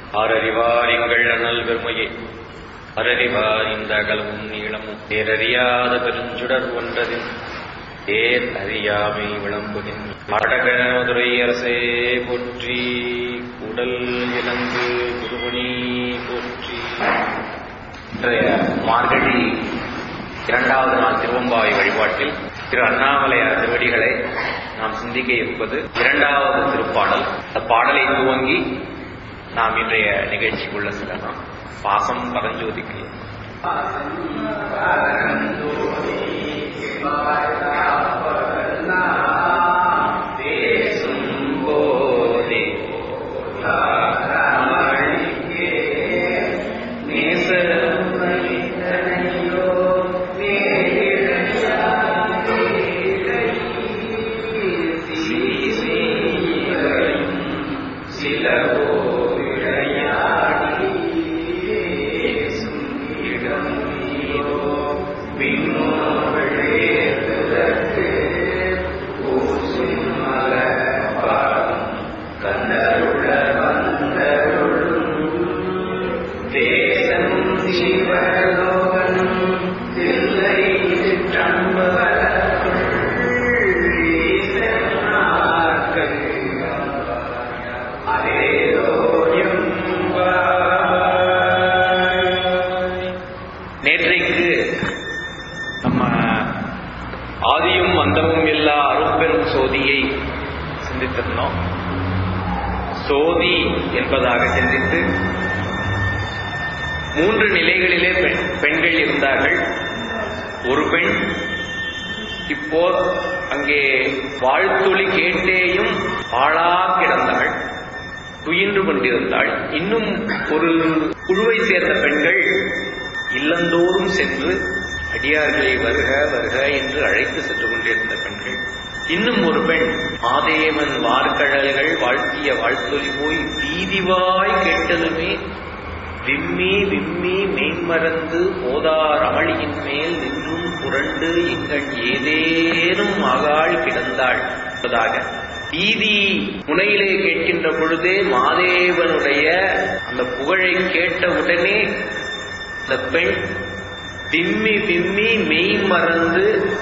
ஆரறிவார் எங்கள் அனல் பெருமையை அறறிவார் இந்த அகலமும் நீளமும் தேரறியாத பெருஞ்சுடர் ஒன்றதின் தேர் அறியாமை விளம்புகின் அடக மதுரை அரசே போற்றி உடல் இழந்து குருமணி போற்றி இன்றைய மார்கழி இரண்டாவது நாள் திருவம்பாவை வழிபாட்டில் திரு அண்ணாமலையார் திருவடிகளை நாம் சிந்திக்க இருப்பது இரண்டாவது திருப்பாடல் அந்த பாடலை துவங்கி நாம் இன்றைய நிகழ்ச்சிக்குள்ள செல்லலாம் பாசம் பரஞ்சோதிக்கு போதே நேற்றைக்கு நம்ம ஆதியும் அந்தமும் இல்லா அருட்பெரும் சோதியை சிந்தித்திருந்தோம் சோதி என்பதாக சிந்தித்து மூன்று நிலைகளிலே பெண் பெண்கள் இருந்தார்கள் ஒரு பெண் இப்போ அங்கே வாழ்த்துளி கேட்டேயும் ஆளா கிடந்தாள் துயின்று கொண்டிருந்தாள் இன்னும் ஒரு குழுவை சேர்ந்த பெண்கள் இல்லந்தோறும் சென்று அடியார்களை வருக வருக என்று அழைத்து சென்று கொண்டிருந்த பெண்கள் இன்னும் ஒரு பெண் மாதேவன் வார்கழல்கள் வாழ்த்திய வாழ்த்தொலி போய் வீதிவாய் கேட்டதுமே விம்மி விம்மி மெய்மறந்து போதார் அமளியின் மேல் நின்றும் புரண்டு எங்கள் ஏதேனும் ஆகாள் கிடந்தாள் என்பதாக வீதி முனையிலே கேட்கின்ற பொழுதே மாதேவனுடைய அந்த புகழை கேட்ட உடனே அந்த பெண் விம்மி விம்மி மெய் மறந்து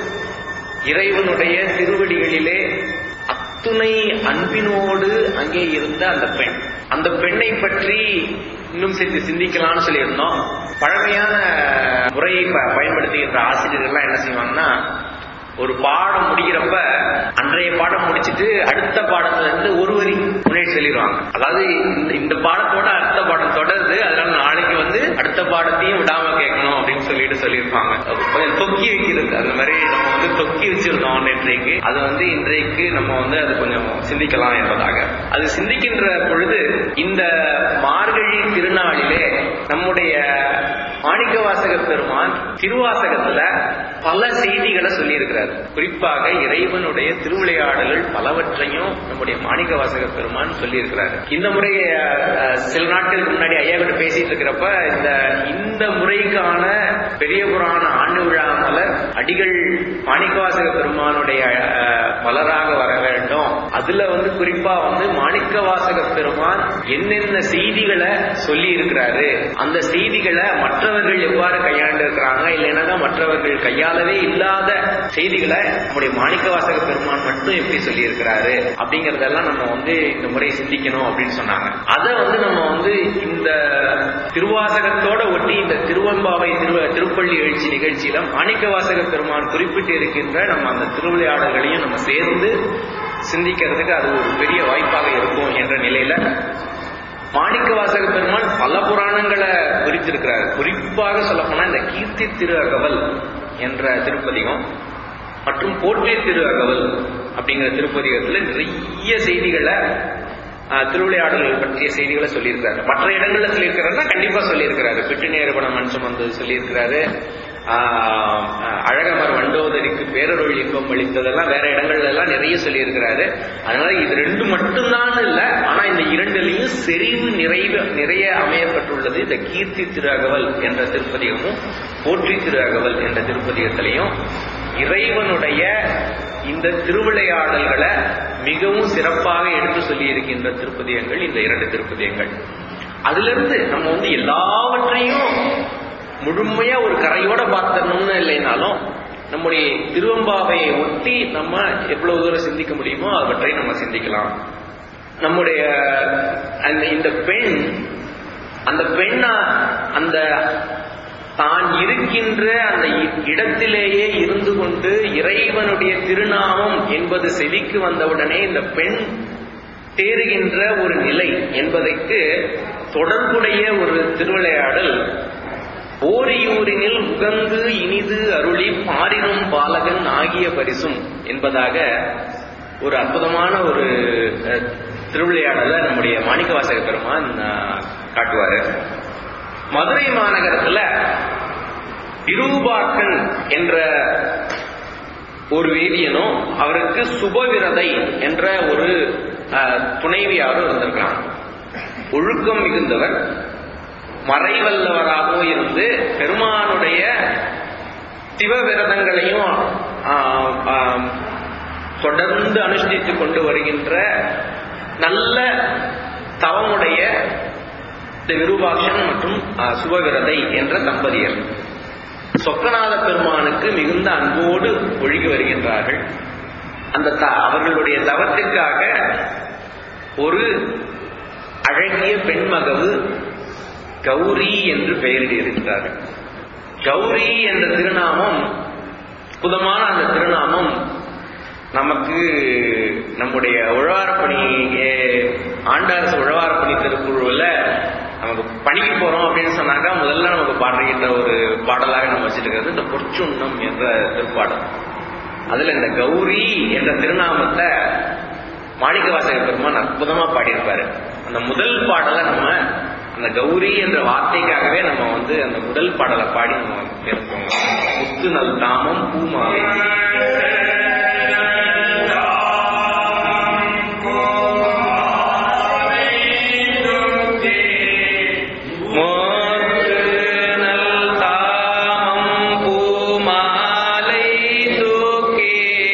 இறைவனுடைய திருவடிகளிலே அத்துணை அன்பினோடு அங்கே இருந்த அந்த பெண் அந்த பெண்ணை பற்றி இன்னும் சிந்தி சிந்திக்கலாம்னு சொல்லியிருந்தோம் பழமையான முறையை ப- பயன்படுத்துகின்ற ஆசிரியர்கள்லாம் என்ன செய்வாங்கன்னா ஒரு பாடம் முடிகிறப்ப அன்றைய பாடம் முடிச்சிட்டு அடுத்த பாடத்துல இருந்து ஒரு வரி முன்னாடி சொல்லிடுவாங்க அதாவது இந்த இந்த பாடத்தோட அடுத்த பாடம் தொடருது அதனால நாளைக்கு வந்து அடுத்த பாடத்தையும் விடாம கேட்கணும் அப்படின்னு சொல்லிட்டு சொல்லியிருப்பாங்க அது கொஞ்சம் தொக்கி வைக்கிறது அந்த மாதிரி நம்ம வந்து தொக்கி வச்சிருந்தோம் நேற்றைக்கு அது வந்து இன்றைக்கு நம்ம வந்து அது கொஞ்சம் சிந்திக்கலாம் என்பதாக அது சிந்திக்கின்ற பொழுது இந்த மார்கழி திருநாளிலே நம்முடைய மாணிக்கவாசக பெருமான் திருவாசகத்துல பல செய்திகளை சொல்லியிருக்கிறார் குறிப்பாக இறைவனுடைய திருவிளையாடல்கள் பலவற்றையும் நம்முடைய மாணிக்கவாசக பெருமான் சொல்லியிருக்கிறார் இந்த முறை அஹ், சில நாட்களுக்கு முன்னாடி ஐயா கிட்ட பேசிட்டு இருக்கிறப்ப இந்த இந்த முறைக்கான பெரிய புராண ஆண்டு விழா மலர் அடிகள் மாணிக்கவாசக பெருமானுடைய அஹ், மலராக வர வேண்டும் அதுல வந்து குறிப்பா வந்து மாணிக்கவாசக பெருமான் என்னென்ன செய்திகளை சொல்லி இருக்கிறாரு அந்த செய்திகளை மற்றவர்கள் எவ்வாறு கையாண்டு இருக்கிறாங்க இல்லைன்னா மற்றவர்கள் கையாளவே இல்லாத செய்திகளை நம்முடைய மாணிக்கவாசக பெருமான் மட்டும் எப்படி சொல்லி இருக்கிறாரு அப்படிங்கறதெல்லாம் நம்ம வந்து இந்த முறை சிந்திக்கணும் அப்படின்னு சொன்னாங்க அதை வந்து நம்ம வந்து இந்த திருவாசகத்தோட ஒட்டி இந்த திருவம்பாவை திரு திருப்பள்ளி எழுச்சி நிகழ்ச்சியில மாணிக்கவாசக பெருமான் குறிப்பிட்டு இருக்கின்ற நம்ம அந்த திருவிளையாடல்களையும் நம்ம சேர்ந்து சிந்திக்கிறதுக்கு அது ஒரு பெரிய வாய்ப்பாக இருக்கும் என்ற நிலையில மாணிக்கவாசக பெருமான் பல புராணங்களை குறித்திருக்கிறார் குறிப்பாக சொல்லப்போனா இந்த கீர்த்தி திரு அகவல் என்ற திருப்பதிகம் மற்றும் போற்றி திரு அகவல் அப்படிங்கிற திருப்பதிகத்துல நிறைய செய்திகளை ஆஹ், திருவிளையாடல்கள் பற்றிய செய்திகளை சொல்லியிருக்கிறாரு மற்ற இடங்கள்ல சொல்லியிருக்கிறாருன்னா கண்டிப்பா சொல்லியிருக்கிறாரு பிட்டு நேருபண மனுஷம் வந்து சொல்லியிருக்கிறாரு ஆஹ், ஆஹ், அழகமர் வண்டோதரிக்கு பேரருள் இன்பம் அளித்ததெல்லாம் வேற இடங்கள்ல எல்லாம் நிறைய சொல்லியிருக்கிறாரு அதனால இது ரெண்டு மட்டும்தான் இல்ல ஆனா இந்த இரண்டுலையும் செறிவு நிறைவு நிறைய அமையப்பட்டுள்ளது இந்த கீர்த்தி திரு அகவல் என்ற திருப்பதிகமும் போற்றி திரு அகவல் என்ற திருப்பதிகத்திலையும் இறைவனுடைய இந்த திருவிளையாடல்களை மிகவும் சிறப்பாக எடுத்து சொல்லி இருக்கின்ற திருப்பதியங்கள் இந்த இரண்டு திருப்பதியங்கள் அதுல இருந்து நம்ம வந்து எல்லாவற்றையும் முழுமையா ஒரு கரையோட பார்த்தணும்னு இல்லைனாலும் நம்முடைய திருவம்பாவையை ஒட்டி நம்ம எவ்வளவு தூரம் சிந்திக்க முடியுமோ அவற்றை நம்ம சிந்திக்கலாம் நம்முடைய அந்த இந்த பெண் அந்த பெண்ணா அந்த தான் இருக்கின்ற அந்த இ- இடத்திலேயே இருந்து கொண்டு இறைவனுடைய திருநாமம் என்பது செவிக்கு வந்தவுடனே இந்த பெண் தேறுகின்ற ஒரு நிலை என்பதற்கு தொடர்புடைய ஒரு திருவிளையாடல் ஓரியூரினில் உகந்து இனிது அருளி பாரினும் பாலகன் ஆகிய பரிசும் என்பதாக ஒரு அற்புதமான ஒரு அஹ், திருவிளையாடலை நம்முடைய மாணிக்கவாசக பெருமான் அஹ், காட்டுவாரு மதுரை மாநகரத்துல விரூபாக்கன் என்ற ஒரு வேதியனும் அவருக்கு சுபவிரதை என்ற ஒரு அஹ், துணைவியாரும் இருந்திருக்கிறாங்க ஒழுக்கம் மிகுந்தவர் மறைவல்லவராகவும் இருந்து பெருமானுடைய சிவவிரதங்களையும் ஆஹ், ஆஹ், தொடர்ந்து அனுஷ்டித்துக் கொண்டு வருகின்ற நல்ல தவமுடைய இந்த விருபாக்ஷன் மற்றும் ஆஹ், சுபவிரதை என்ற தம்பதியர் சொக்கநாத பெருமானுக்கு மிகுந்த அன்போடு ஒழுகி வருகின்றார்கள் அந்த த- அவர்களுடைய தவத்திற்காக ஒரு அழகிய பெண்மகவு கௌரி என்று பெயரிட்டிருக்கிறார்கள் கௌரி என்ற திருநாமம் அற்புதமான அந்த திருநாமம் நமக்கு நம்முடைய உழவாரப்பணி ஏ- ஆண்டாரசு உழவாரப்பணி திருக்குழுவில் நமக்கு பணிக்கு போறோம் அப்படின்னு சொன்னாக்கா முதல்ல நமக்கு பாடுகின்ற ஒரு பாடலாக நம்ம வச்சிருக்கிறது இந்த பொற்சுண்ணம் என்ற திருப்பாடல் அதுல இந்த கௌரி என்ற திருநாமத்தை மாணிக்கவாசக பெருமான் அற்புதமா பாடியிருப்பாரு அந்த முதல் பாடலை நம்ம அந்த கௌரி என்ற வார்த்தைக்காகவே நம்ம வந்து அந்த முதல் பாடலை பாடி நம்ம பேசுவோம் முத்து நல் தாமம் பூமாலை மோர்க்கு நல் தாமம் பூமாலை தூக்கி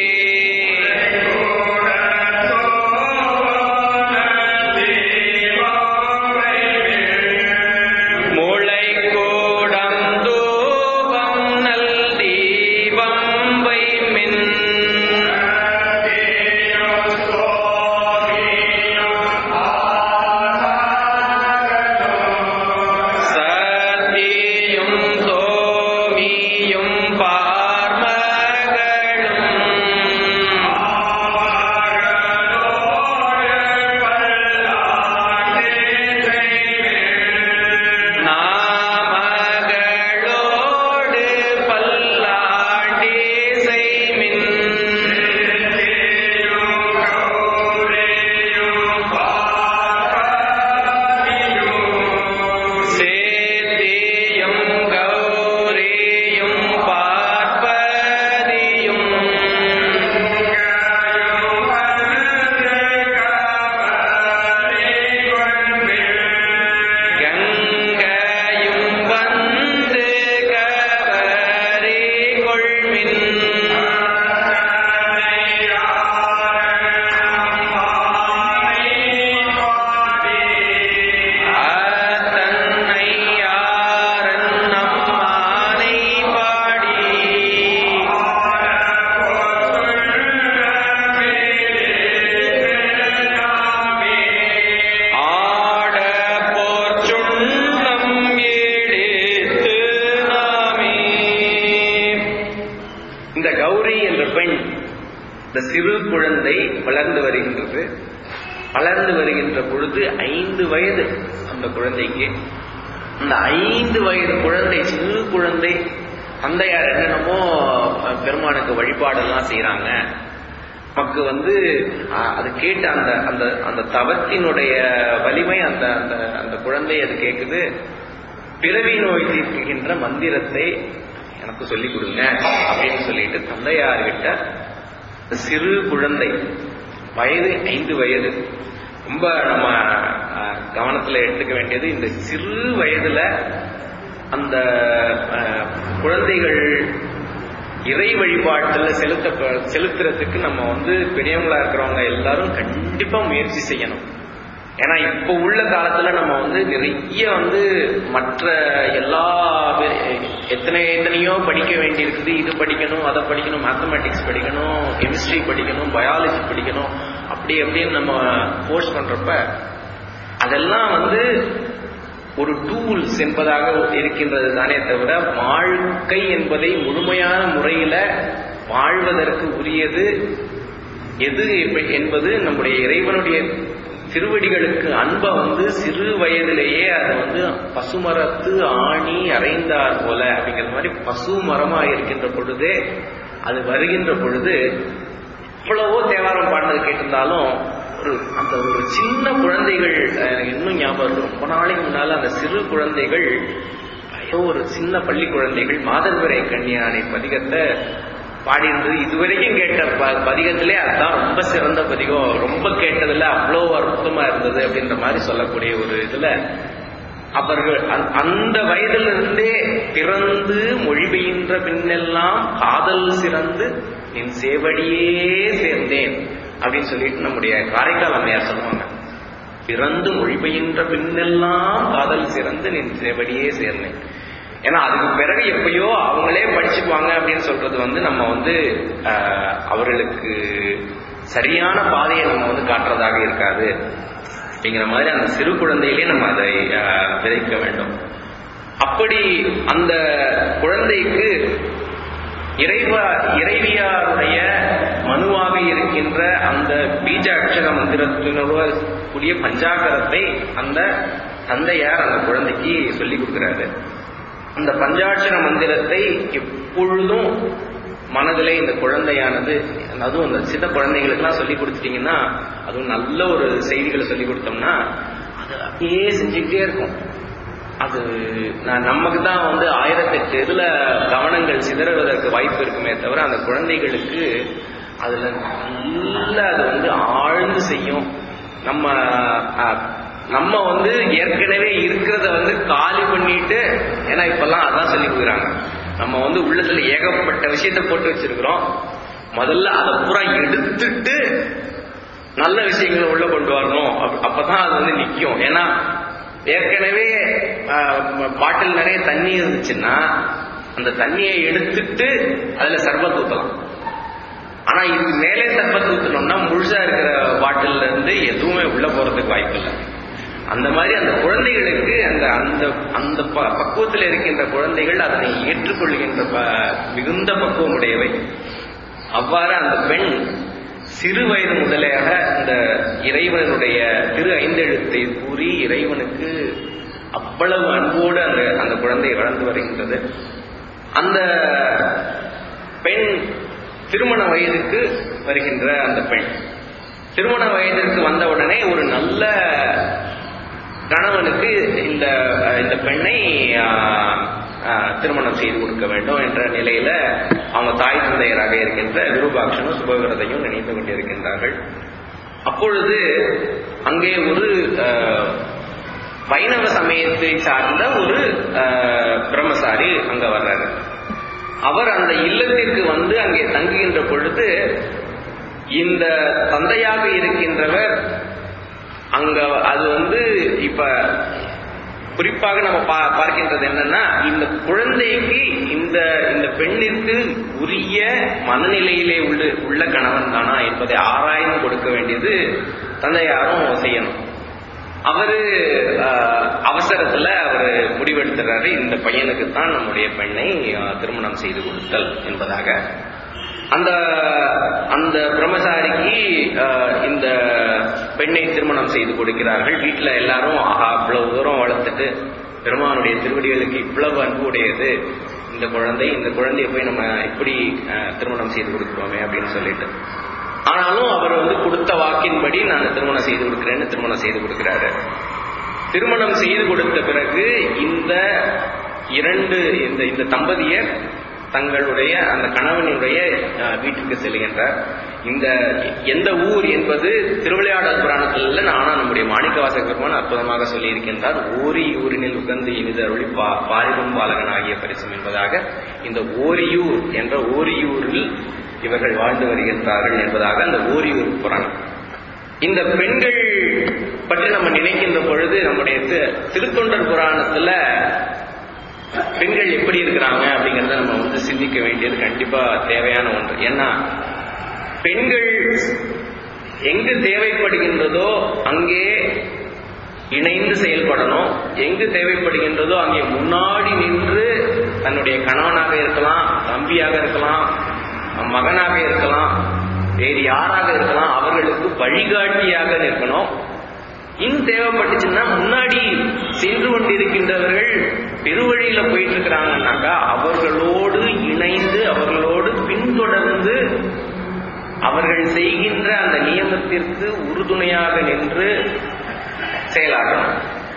முளை கூடம் தூபம் நல் தீபம் வைமின் சத்தியும் சோமியும் பார்மகளும் நாமகளோடு பல்லாண்டி செய்மின் சேத்தியும் கௌரியும் பார்ப்பதியும் கங்கையும் வந்து கவரி கொள்மின் தன்னை யாரன் நம்மானை பாடி ஆட போச்சுண்ணம் ஏடேத்து நாமே இந்த கௌரி என்ற பெண் இந்த சிறு குழந்தை வளர்ந்து வருகின்றது வளர்ந்து வருகின்ற பொழுது ஐந்து வயது அந்த குழந்தைக்கு அந்த ஐந்து வயது குழந்தை சிறு குழந்தை தந்தையார் என்னென்னமோ அஹ், பெருமானுக்கு வழிபாடெல்லாம் செய்றாங்க நமக்கு வந்து அஹ், அது கேட்ட அந்த அந்த அந்த தவத்தினுடைய வலிமை அந்த அந்த அந்த குழந்தை அது கேட்குது பிறவி நோய் தீர்க்குகின்ற மந்திரத்தை எனக்கு சொல்லிக் கொடுங்க அப்படின்னு சொல்லிட்டு தந்தையார்கிட்ட இந்த சிறு குழந்தை வயது ஐந்து வயது ரொம்ப நம்ம அஹ், கவனத்துல எடுத்துக்க வேண்டியது இந்த சிறு வயதுல அந்த அஹ், குழந்தைகள் இறை வழிபாட்டுல செலுத்த செலுத்துறதுக்கு நம்ம வந்து பெரியவங்களா இருக்கிறவங்க எல்லாரும் கண்டிப்பா முயற்சி செய்யணும் ஏன்னா இப்ப உள்ள காலத்துல நம்ம வந்து வந்து நிறைய வந்து மற்ற எல்லா வே- எத்தனை எத்தனையோ படிக்க வேண்டியிருக்குது இது படிக்கணும் அதை படிக்கணும் மேத்தமேட்டிக்ஸ் படிக்கணும் கெமிஸ்ட்ரி படிக்கணும் பயாலஜி படிக்கணும் அப்படி அப்படின்னு நம்ம கோர்ஸ் பண்றப்ப அதெல்லாம் வந்து ஒரு டூல்ஸ் என்பதாக இருக்கின்றது தானே தவிர வாழ்க்கை என்பதை முழுமையான முறையில வாழ்வதற்கு உரியது எது எப்ப- என்பது நம்முடைய இறைவனுடைய திருவடிகளுக்கு அன்பை வந்து சிறு வயதிலேயே அது வந்து பசுமரத்து ஆணி அரைந்தார் போல அப்படிங்கிற மாதிரி பசு மரமா இருக்கின்ற பொழுதே அது வருகின்ற பொழுது எவ்வளவோ தேவாரம் பாடினது கேட்டிருந்தாலும் ஒரு அந்த ஒரு சின்ன குழந்தைகள் அஹ், எனக்கு இன்னும் ஞாபகம் இருக்கு ரொம்ப நாளைக்கு முன்னால அந்த சிறு குழந்தைகள் ஏதோ ஒரு சின்ன பள்ளி குழந்தைகள் மாதர்வரை கன்னியானை பதிகத்தை பாடியிருந்தது இதுவரைக்கும் கேட்ட ப- பதிகத்திலே அதுதான் ரொம்ப சிறந்த பதிகம் ரொம்ப கேட்டதுல அவ்வளோ அற்புதமா இருந்தது அப்படின்ற மாதிரி சொல்லக்கூடிய ஒரு இதுல அவர்கள் அந்த- அந்த வயதிலிருந்தே பிறந்து மொழி பெய்கின்ற பின்னெல்லாம் காதல் சிறந்து நின் சேவடியே சேர்ந்தேன் அப்படின்னு சொல்லிட்டு நம்முடைய காரைக்கால் அம்மையார் சொல்லுவாங்க பிறந்து மொழி பெய்கின்ற பின்னெல்லாம் காதல் சிறந்து நின் சேவடியே சேர்ந்தேன் ஏன்னா அதுக்கு பிறகு எப்பயோ அவங்களே படிச்சுக்குவாங்க அப்படின்னு சொல்றது வந்து நம்ம வந்து ஆஹ், அவர்களுக்கு சரியான பாதையை நம்ம வந்து காட்டுறதாக இருக்காது அப்படிங்கிற மாதிரி அந்த சிறு குழந்தையிலே நம்ம அதை ஆஹ், விதைக்க வேண்டும் அப்படி அந்த குழந்தைக்கு இறைவா இறைவியாருடைய மனுவாக இருக்கின்ற அந்த பீஜ அக்ஷர மந்திரத்தினுடைய கூடிய பஞ்சாக்கரத்தை அந்த தந்தையார் அந்த குழந்தைக்கு சொல்லி கொடுக்கிறாரு அந்த பஞ்சாட்சர மந்திரத்தை எப்பொழுதும் மனதிலே இந்த குழந்தையானது அதுவும் அந்த சின்ன குழந்தைகளுக்கெல்லாம் சொல்லி கொடுத்துட்டீங்கன்னா அதுவும் நல்ல ஒரு செய்திகளை சொல்லி கொடுத்தோம்னா அது அப்படியே செஞ்சுக்கிட்டே இருக்கும் அது நான் நமக்கு தான் வந்து ஆயிரத்தெட்டு இதுல கவனங்கள் சிதறுவதற்கு வாய்ப்பு இருக்குமே தவிர அந்த குழந்தைகளுக்கு அதுல நல்ல அது வந்து ஆழ்ந்து செய்யும் நம்ம அஹ், நம்ம வந்து ஏற்கனவே இருக்கிறத வந்து காலி பண்ணிட்டு ஏன்னா இப்பெல்லாம் அதான் சொல்லி கொடுக்குறாங்க நம்ம வந்து உள்ளத்துல ஏகப்பட்ட விஷயத்தை போட்டு வச்சிருக்கிறோம் முதல்ல அதை பூரா எடுத்துட்டு நல்ல விஷயங்களை உள்ள கொண்டு வரணும் அப்- அப்பதான் அது வந்து நிக்கும் ஏன்னா ஏற்கனவே பாட்டில் நிறைய தண்ணி இருந்துச்சுன்னா அந்த தண்ணியை எடுத்துட்டு அதுல சர்பத் ஊத்தலாம் ஆனா இதுக்கு மேலே சர்பத் ஊத்தணும்னா முழுசா இருக்கிற பாட்டில்ல இருந்து எதுவுமே உள்ள போறதுக்கு வாய்ப்பு இல்லை அந்த மாதிரி அந்த குழந்தைகளுக்கு அந்த அந்த அந்த ப- பக்குவத்தில் இருக்கின்ற குழந்தைகள் அதனை ஏற்றுக்கொள்கின்ற ப- மிகுந்த பக்குவம் உடையவை அவ்வாறு அந்த பெண் சிறு வயது முதலாக இந்த இறைவனுடைய திரு ஐந்தெழுத்தை கூறி இறைவனுக்கு அவ்வளவு அன்போடு அந்த அந்த குழந்தை வளர்ந்து வருகின்றது அந்த பெண் திருமண வயதுக்கு வருகின்ற அந்த பெண் திருமண வயதிற்கு வந்த உடனே ஒரு நல்ல கணவனுக்கு இந்த இந்த பெண்ணை ஆஹ், ஆஹ், திருமணம் செய்து கொடுக்க வேண்டும் என்ற நிலையில அவங்க தாய் தந்தையராக இருக்கின்ற விருபாட்சனும் சுபவிரதையும் நினைத்து கொண்டிருக்கின்றார்கள் அப்பொழுது அங்கே ஒரு ஆஹ், வைணவ சமயத்தை சார்ந்த ஒரு ஆஹ், பிரம்மசாரி அங்க வர்றாரு அவர் அந்த இல்லத்திற்கு வந்து அங்கே தங்குகின்ற பொழுது இந்த தந்தையாக இருக்கின்றவர் அங்க அது வந்து இப்ப குறிப்பாக நம்ம பா- பார்க்கின்றது என்னன்னா இந்த குழந்தைக்கு இந்த இந்த பெண்ணிற்கு உரிய மனநிலையிலே உள்ள உள்ள கணவன் தானா என்பதை ஆராய்ந்து கொடுக்க வேண்டியது தந்தையாரும் செய்யணும் அவரு ஆஹ், அவசரத்துல அவர் முடிவெடுத்துறாரு இந்த பையனுக்கு தான் நம்முடைய பெண்ணை ஆஹ், திருமணம் செய்து கொடுத்தல் என்பதாக அந்த அந்த பிரம்மசாரிக்கு ஆஹ், இந்த பெண்ணை திருமணம் செய்து கொடுக்கிறார்கள் வீட்டுல எல்லாரும் ஆஹா இவ்வளவு தூரம் வளர்த்துட்டு பெருமானுடைய திருவடிகளுக்கு இவ்வளவு அன்பு உடையது இந்த குழந்தை இந்த குழந்தையை போய் நம்ம இப்படி ஆஹ், திருமணம் செய்து கொடுக்கிறோமே அப்படின்னு சொல்லிட்டு ஆனாலும் அவர் வந்து கொடுத்த வாக்கின்படி நான் திருமணம் செய்து கொடுக்கிறேன்னு திருமணம் செய்து கொடுக்கிறாரு திருமணம் செய்து கொடுத்த பிறகு இந்த இரண்டு இந்த இந்த தம்பதியர் தங்களுடைய அந்த கணவனுடைய அஹ், வீட்டுக்கு செல்கின்றார் இந்த எந்த ஊர் என்பது திருவிளையாடல் புராணத்தில் ஆனா நம்முடைய மாணிக்கவாசக பெருமான் அற்புதமாக சொல்லியிருக்கின்றார் ஓரி ஊரினில் உகந்து இனிதருளி பா பாரிடும் பாலகன் ஆகிய பரிசம் என்பதாக இந்த ஓரியூர் என்ற ஓரியூரில் இவர்கள் வாழ்ந்து வருகின்றார்கள் என்பதாக அந்த ஓரியூர் புராணம் இந்த பெண்கள் பற்றி நம்ம நினைக்கின்ற பொழுது நம்முடைய தி- திருத்தொண்டர் புராணத்துல பெண்கள் எப்படி இருக்கிறாங்க அப்படிங்கறத நம்ம வந்து சிந்திக்க வேண்டியது கண்டிப்பா தேவையான ஒன்று ஏன்னா பெண்கள் எங்கு தேவைப்படுகின்றதோ அங்கே இணைந்து செயல்படணும் எங்கு தேவைப்படுகின்றதோ அங்கே முன்னாடி நின்று தன்னுடைய கணவனாக இருக்கலாம் தம்பியாக இருக்கலாம் மகனாக இருக்கலாம் வேறு யாராக இருக்கலாம் அவர்களுக்கு வழிகாட்டியாக நிற்கணும் இன்னும் தேவைப்பட்டுச்சுன்னா முன்னாடி சென்று கொண்டிருக்கின்றவர்கள் பெருவழியில போயிட்டு இருக்கிறாங்கன்னாக்கா அவர்களோடு இணைந்து அவர்களோடு பின்தொடர்ந்து அவர்கள் செய்கின்ற அந்த நியமத்திற்கு உறுதுணையாக நின்று செயலாற்றணும்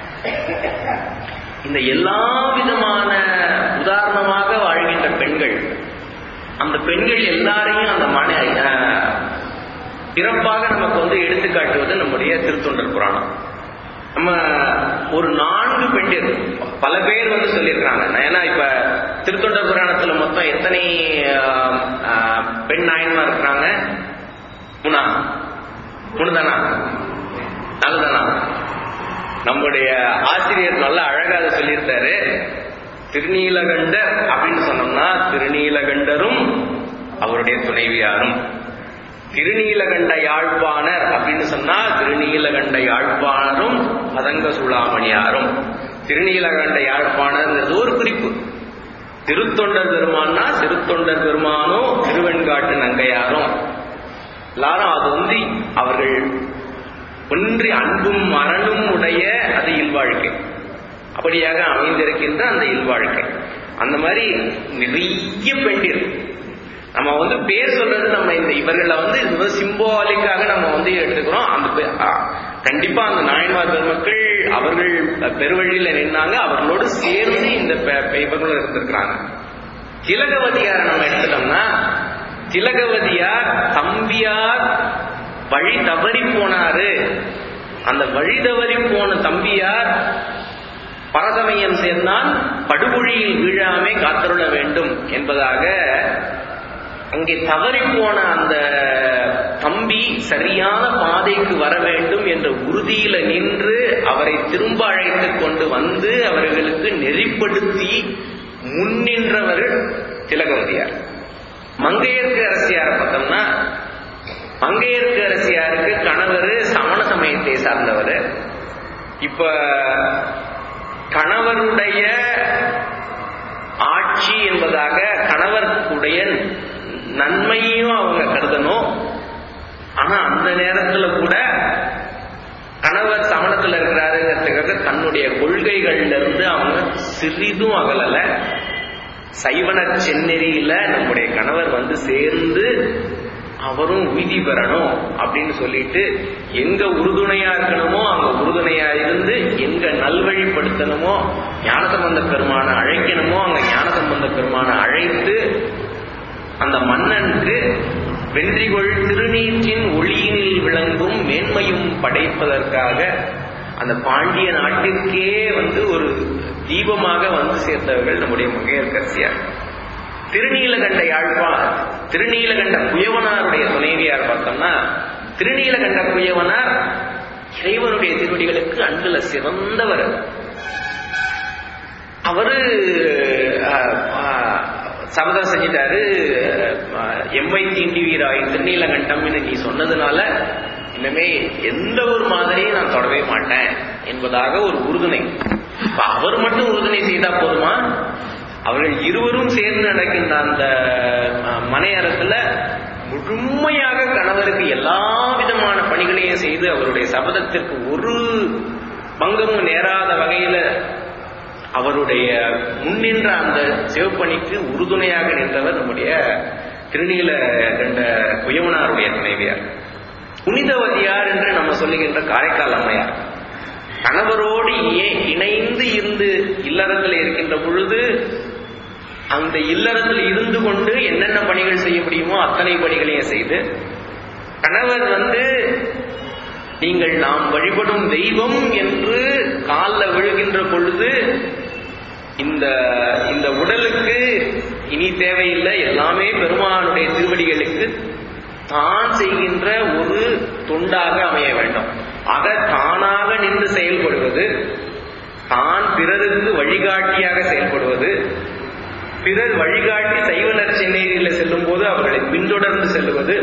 இந்த எல்லா விதமான உதாரணமாக வாழ்கின்ற பெண்கள் அந்த பெண்கள் எல்லாரையும் அந்த மன அஹ், பிறப்பாக நமக்கு வந்து எடுத்துக்காட்டுவது நம்முடைய திருத்தொண்டர் புராணம் நம்ம ஒரு நான்கு பெண்கள் பல பேர் வந்து சொல்லியிருக்கிறாங்க ஏன்னா இப்ப திருத்தொண்டர் புராணத்துல மொத்தம் எத்தனை ஆஹ், ஆஹ், பெண் நாயன்மா இருக்கிறாங்க மூணா மூணு தானா நாலு தானா நம்முடைய ஆசிரியர் நல்ல அழகா அதை சொல்லியிருந்தாரு திருநீலகண்டர் அப்படின்னு சொன்னோம்னா திருநீலகண்டரும் அவருடைய துணைவியாரும் திருநீலகண்ட யாழ்ப்பாணர் அப்படின்னு சொன்னா திருநீலகண்ட யாழ்ப்பாணரும் பதங்க சூளாமணியாரும் திருநீலகண்ட யாழ்ப்பாணர்ங்கிறது ஒரு குறிப்பு திருத்தொண்டர் பெருமான்னா திருத்தொண்டர் பெருமானும் திருவெண்காட்டு நங்கையாரும் எல்லாரும் அது வந்து அவர்கள் ஒன்றி அன்பும் மரணும் உடைய அது இல்வாழ்க்கை அப்படியாக அமைந்திருக்கின்ற அந்த இல்வாழ்க்கை அந்த மாதிரி நிறைய பெண்டிர் நம்ம வந்து பேர் சொல்றது நம்ம இந்த இவர்களை வந்து இது வந்து சிம்பாலிக்காக நம்ம வந்து எடுத்துக்கிறோம் அந்த பே- ஆ, கண்டிப்பா அந்த நாயன்மார் பெருமக்கள் அவர்கள் பெருவழியில நின்னாங்க அவர்களோடு சேர்ந்து இந்த பெ- பெ- இவர்களும் இருந்திருக்கிறாங்க திலகவதியார் நம்ம எடுத்துட்டோம்னா திலகவதியார் தம்பியார் வழி தவறி போனாரு அந்த வழி தவறி போன தம்பியார் பரசமயம் சேர்ந்தான் படுகொழியில் வீழாமே காத்தருள வேண்டும் என்பதாக அங்கே தவறி போன அந்த தம்பி சரியான பாதைக்கு வர வேண்டும் என்ற உறுதியில நின்று அவரை திரும்ப அழைத்துக் கொண்டு வந்து அவர்களுக்கு நெறிப்படுத்தி முன்னின்றவர் திலகவதியார் மங்கையர்க்கு அரசியார் பார்த்தோம்னா மங்கையர்க்கு அரசியாருக்கு கணவர் சமண சமயத்தை சார்ந்தவர் இப்ப கணவருடைய ஆட்சி என்பதாக கணவருடைய நன்மையும் அவங்க கருதணும் ஆனா அந்த நேரத்துல கூட கணவர் சமணத்துல இருக்கிறாருங்கிறதுக்காக தன்னுடைய கொள்கைகள்ல இருந்து அவங்க சிறிதும் அகலல சைவனர் செந்நெறியில நம்முடைய கணவர் வந்து சேர்ந்து அவரும் உய்தி பெறணும் அப்படின்னு சொல்லிட்டு எங்க உறுதுணையா இருக்கணுமோ அங்க உறுதுணையா இருந்து எங்க நல்வழிப்படுத்தணுமோ ஞானசம்பந்த பெருமான அழைக்கணுமோ அங்க ஞானசம்பந்த பெருமான அழைத்து அந்த மன்னனுக்கு வென்றிகொள் திருநீற்றின் ஒளியினில் விளங்கும் மேன்மையும் படைப்பதற்காக அந்த பாண்டிய நாட்டிற்கே வந்து ஒரு தீபமாக வந்து சேர்ந்தவர்கள் நம்முடைய மங்கையர்கரசியார் திருநீலகண்ட யாழ்ப்பா திருநீலகண்ட குயவனாருடைய துணைவியார் பார்த்தோம்னா திருநீலகண்ட குயவனார் இறைவனுடைய திருவடிகளுக்கு அன்புல சிறந்தவர் அவரு அஹ், அஹ், சபதம் செஞ்சிட்டாரு அஹ், எம்மை தீண்டி வீராய் திருநீலகண்டம்னு நீ சொன்னதுனால இனிமே எந்த ஒரு மாதிரியும் நான் தொடவே மாட்டேன் என்பதாக ஒரு உறுதுணை இப்ப அவர் மட்டும் உறுதுணை செய்தா போதுமா அவர்கள் இருவரும் சேர்ந்து நடக்கின்ற அந்த அஹ், மனையறத்துல முழுமையாக கணவருக்கு எல்லா விதமான பணிகளையும் செய்து அவருடைய சபதத்திற்கு ஒரு பங்கமும் நேராத வகையில அவருடைய முன்னின்ற அந்த சிவப்பணிக்கு உறுதுணையாக நின்றவர் நம்முடைய திருநீல கண்ட குயவனாருடைய துணைவியார் புனிதவதியார் என்று நம்ம சொல்லுகின்ற காரைக்கால் அம்மையார் கணவரோடு ஏ- இணைந்து இருந்து இல்லறத்தில் இருக்கின்ற பொழுது அந்த இல்லறத்தில் இருந்து கொண்டு என்னென்ன பணிகள் செய்ய முடியுமோ அத்தனை பணிகளையும் செய்து கணவர் வந்து நீங்கள் நாம் வழிபடும் தெய்வம் என்று காலில் விழுகின்ற பொழுது இந்த இந்த உடலுக்கு இனி தேவையில்லை எல்லாமே பெருமானுடைய திருவடிகளுக்கு தான் செய்கின்ற ஒரு தொண்டாக அமைய வேண்டும் ஆக தானாக நின்று செயல்படுவது தான் பிறருக்கு வழிகாட்டியாக செயல்படுவது பிறர் வழிகாட்டி சைவ நற்சென்னையில செல்லும் போது அவர்களை பின்தொடர்ந்து செல்வது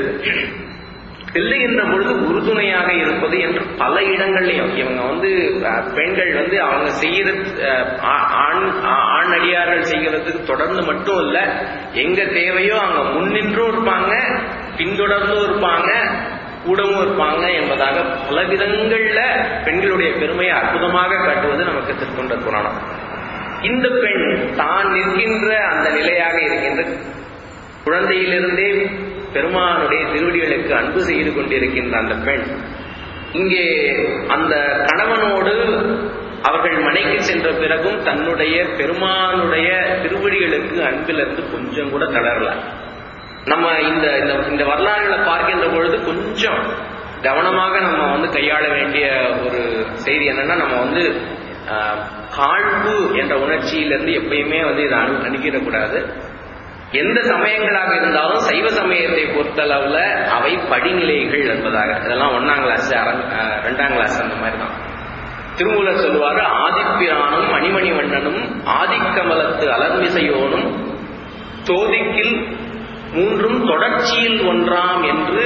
செல்லுகின்ற பொழுது உறுதுணையாக இருப்பது என்று பல இடங்கள்லையும் இவங்க வந்து அஹ், பெண்கள் வந்து அவங்க செய்யற அஹ், ஆ- ஆண் ஆ- ஆண் அடியார்கள் செய்கிறதுக்கு தொடர்ந்து மட்டும் இல்ல எங்க தேவையோ அங்க முன்னின்றும் இருப்பாங்க பின்தொடர்ந்தும் இருப்பாங்க கூடவும் இருப்பாங்க என்பதாக பல விதங்கள்ல பெண்களுடைய பெருமையை அற்புதமாக காட்டுவது நமக்கு திருக்கொண்ட புராணம் இந்த பெண் தான் நிற்கின்ற அந்த நிலையாக இருக்கின்ற குழந்தையிலிருந்தே பெருமானுடைய திருவடிகளுக்கு அன்பு செய்து கொண்டிருக்கின்ற அந்த பெண் இங்கே அந்த கணவனோடு அவர்கள் மனைக்கு சென்ற பிறகும் தன்னுடைய பெருமானுடைய திருவடிகளுக்கு அன்பிலிருந்து கொஞ்சம் கூட தளரல நம்ம இந்த இந்த- இந்த வரலாறுகளை பார்க்கின்ற பொழுது கொஞ்சம் கவனமாக நம்ம வந்து கையாள வேண்டிய ஒரு செய்தி என்னன்னா நம்ம வந்து ஆஹ், காழ்ப்பு என்ற உணர்ச்சியிலிருந்து எப்பயுமே வந்து இதை அணு அணுகிடக்கூடாது எந்த சமயங்களாக இருந்தாலும் சைவ சமயத்தை பொறுத்தளவுல அவை படிநிலைகள் என்பதாக இதெல்லாம் ஒன்னாம் கிளாஸ் அரங் அஹ், ரெண்டாம் கிளாஸ் அந்த மாதிரி தான் திருமூலர் சொல்லுவாரு ஆதிப்பிரானும் மணிமணி வண்ணனும் ஆதிக்கமலத்து அலர்மிசையோனும் தோதிக்கில் மூன்றும் தொடர்ச்சியில் ஒன்றாம் என்று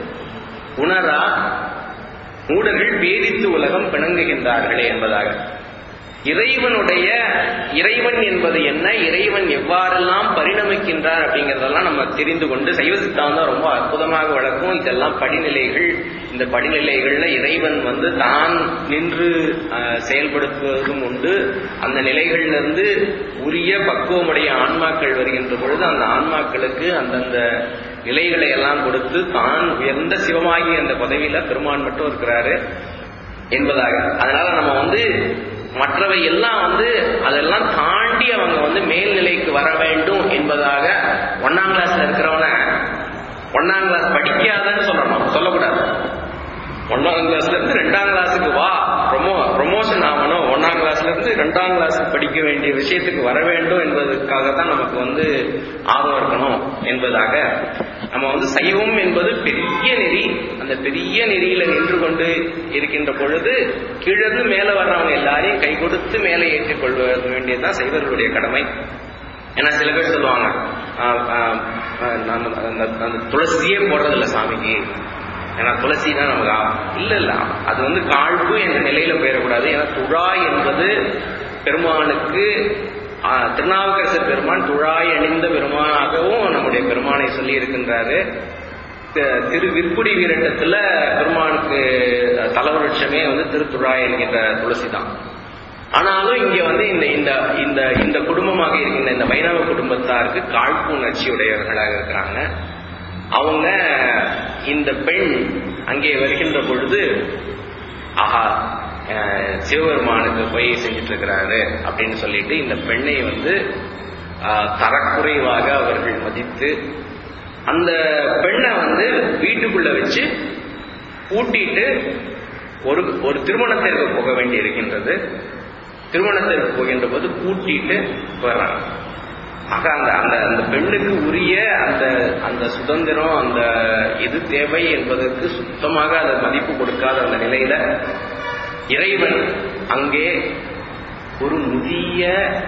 உணரா மூடர்கள் பேரித்து உலகம் பிணங்குகின்றார்களே என்பதாக இறைவனுடைய இறைவன் என்பது என்ன இறைவன் எவ்வாறெல்லாம் பரிணமிக்கின்றார் அப்படிங்கறதெல்லாம் நம்ம தெரிந்து கொண்டு சைவ சித்தாந்தம் ரொம்ப அற்புதமாக வளர்க்கும் இதெல்லாம் படிநிலைகள் இந்த படிநிலைகள்ல இறைவன் வந்து தான் நின்று அஹ், செயல்படுத்துவதும் உண்டு அந்த நிலைகள்ல இருந்து உரிய பக்குவமுடைய ஆன்மாக்கள் வருகின்ற பொழுது அந்த ஆன்மாக்களுக்கு அந்தந்த நிலைகளை எல்லாம் கொடுத்து தான் உயர்ந்த சிவமாகி அந்த பதவியில பெருமான் மட்டும் இருக்கிறாரு என்பதாக அதனால நம்ம வந்து மற்றவை எல்லாம் வந்து அதெல்லாம் தாண்டி அவங்க வந்து மேல்நிலைக்கு வர வேண்டும் என்பதாக ஒன்னாம் கிளாஸ்ல இருக்கிறவன ஒன்னாம் கிளாஸ் படிக்காதன்னு சொல்லணும் சொல்லக்கூடாது ஒன்னாம் கிளாஸ்ல இருந்து ரெண்டாம் கிளாஸுக்கு வா ப்ரொமோ ப்ரொமோஷன் ஆகணும் ஒன்னாம் கிளாஸ்ல இருந்து ரெண்டாம் கிளாஸ் படிக்க வேண்டிய விஷயத்துக்கு வர வேண்டும் என்பதற்காக தான் நமக்கு வந்து ஆர்வம் இருக்கணும் என்பதாக நம்ம வந்து சைவம் என்பது பெரிய நெறி அந்த பெரிய நெறியில நின்று கொண்டு இருக்கின்ற பொழுது கீழிருந்து மேல வர்றவங்க எல்லாரையும் கை கொடுத்து மேலே ஏற்றிக் கொள்ள வேண்டியதுதான் சைவர்களுடைய கடமை ஏன்னா சில பேர் சொல்லுவாங்க ஆஹ், ஆஹ், ஆஹ், நம்ம அந்த அந்த துளசியே போடுறதில்ல சாமிக்கு ஏன்னா துளசி தான் நமக்கு ஆ- இல்ல இல்ல அது வந்து காழ்ப்பு என்ற நிலையில போயிடக்கூடாது ஏன்னா துழாய் என்பது பெருமானுக்கு ஆ, திருநாவுக்கரசர் பெருமான் துழாய் அணிந்த பெருமானாகவும் நம்முடைய பெருமானை சொல்லி இருக்கின்றாரு தி- திரு விற்புடி வீரட்டத்துல பெருமானுக்கு தலவருட்சமே வந்து திருத்துழாய் என்கின்ற துளசி தான் ஆனாலும் இங்க வந்து இந்த இந்த இந்த இந்த குடும்பமாக இருக்கின்ற இந்த வைணவ குடும்பத்தாருக்கு காழ்ப்பு உணர்ச்சி உடையவர்களாக இருக்கிறாங்க அவங்க இந்த பெண் அங்கே வருகின்ற பொழுது ஆஹா அஹ், சிவபெருமானுக்கு போய் செஞ்சுட்டு இருக்கிறாரு அப்படின்னு சொல்லிட்டு இந்த பெண்ணை வந்து ஆஹ், தரக்குறைவாக அவர்கள் மதித்து அந்த பெண்ணை வந்து வீட்டுக்குள்ள வச்சு பூட்டிட்டு ஒரு ஒரு திருமணத்திற்கு போக வேண்டி இருக்கின்றது திருமணத்திற்கு போகின்ற போது பூட்டிட்டு வர்றாங்க ஆக அந்த அந்த அந்த பெண்ணுக்கு உரிய அந்த அந்த சுதந்திரம் அந்த இது தேவை என்பதற்கு சுத்தமாக அந்த மதிப்பு கொடுக்காத அந்த நிலையில இறைவன் அங்கே ஒரு முதிய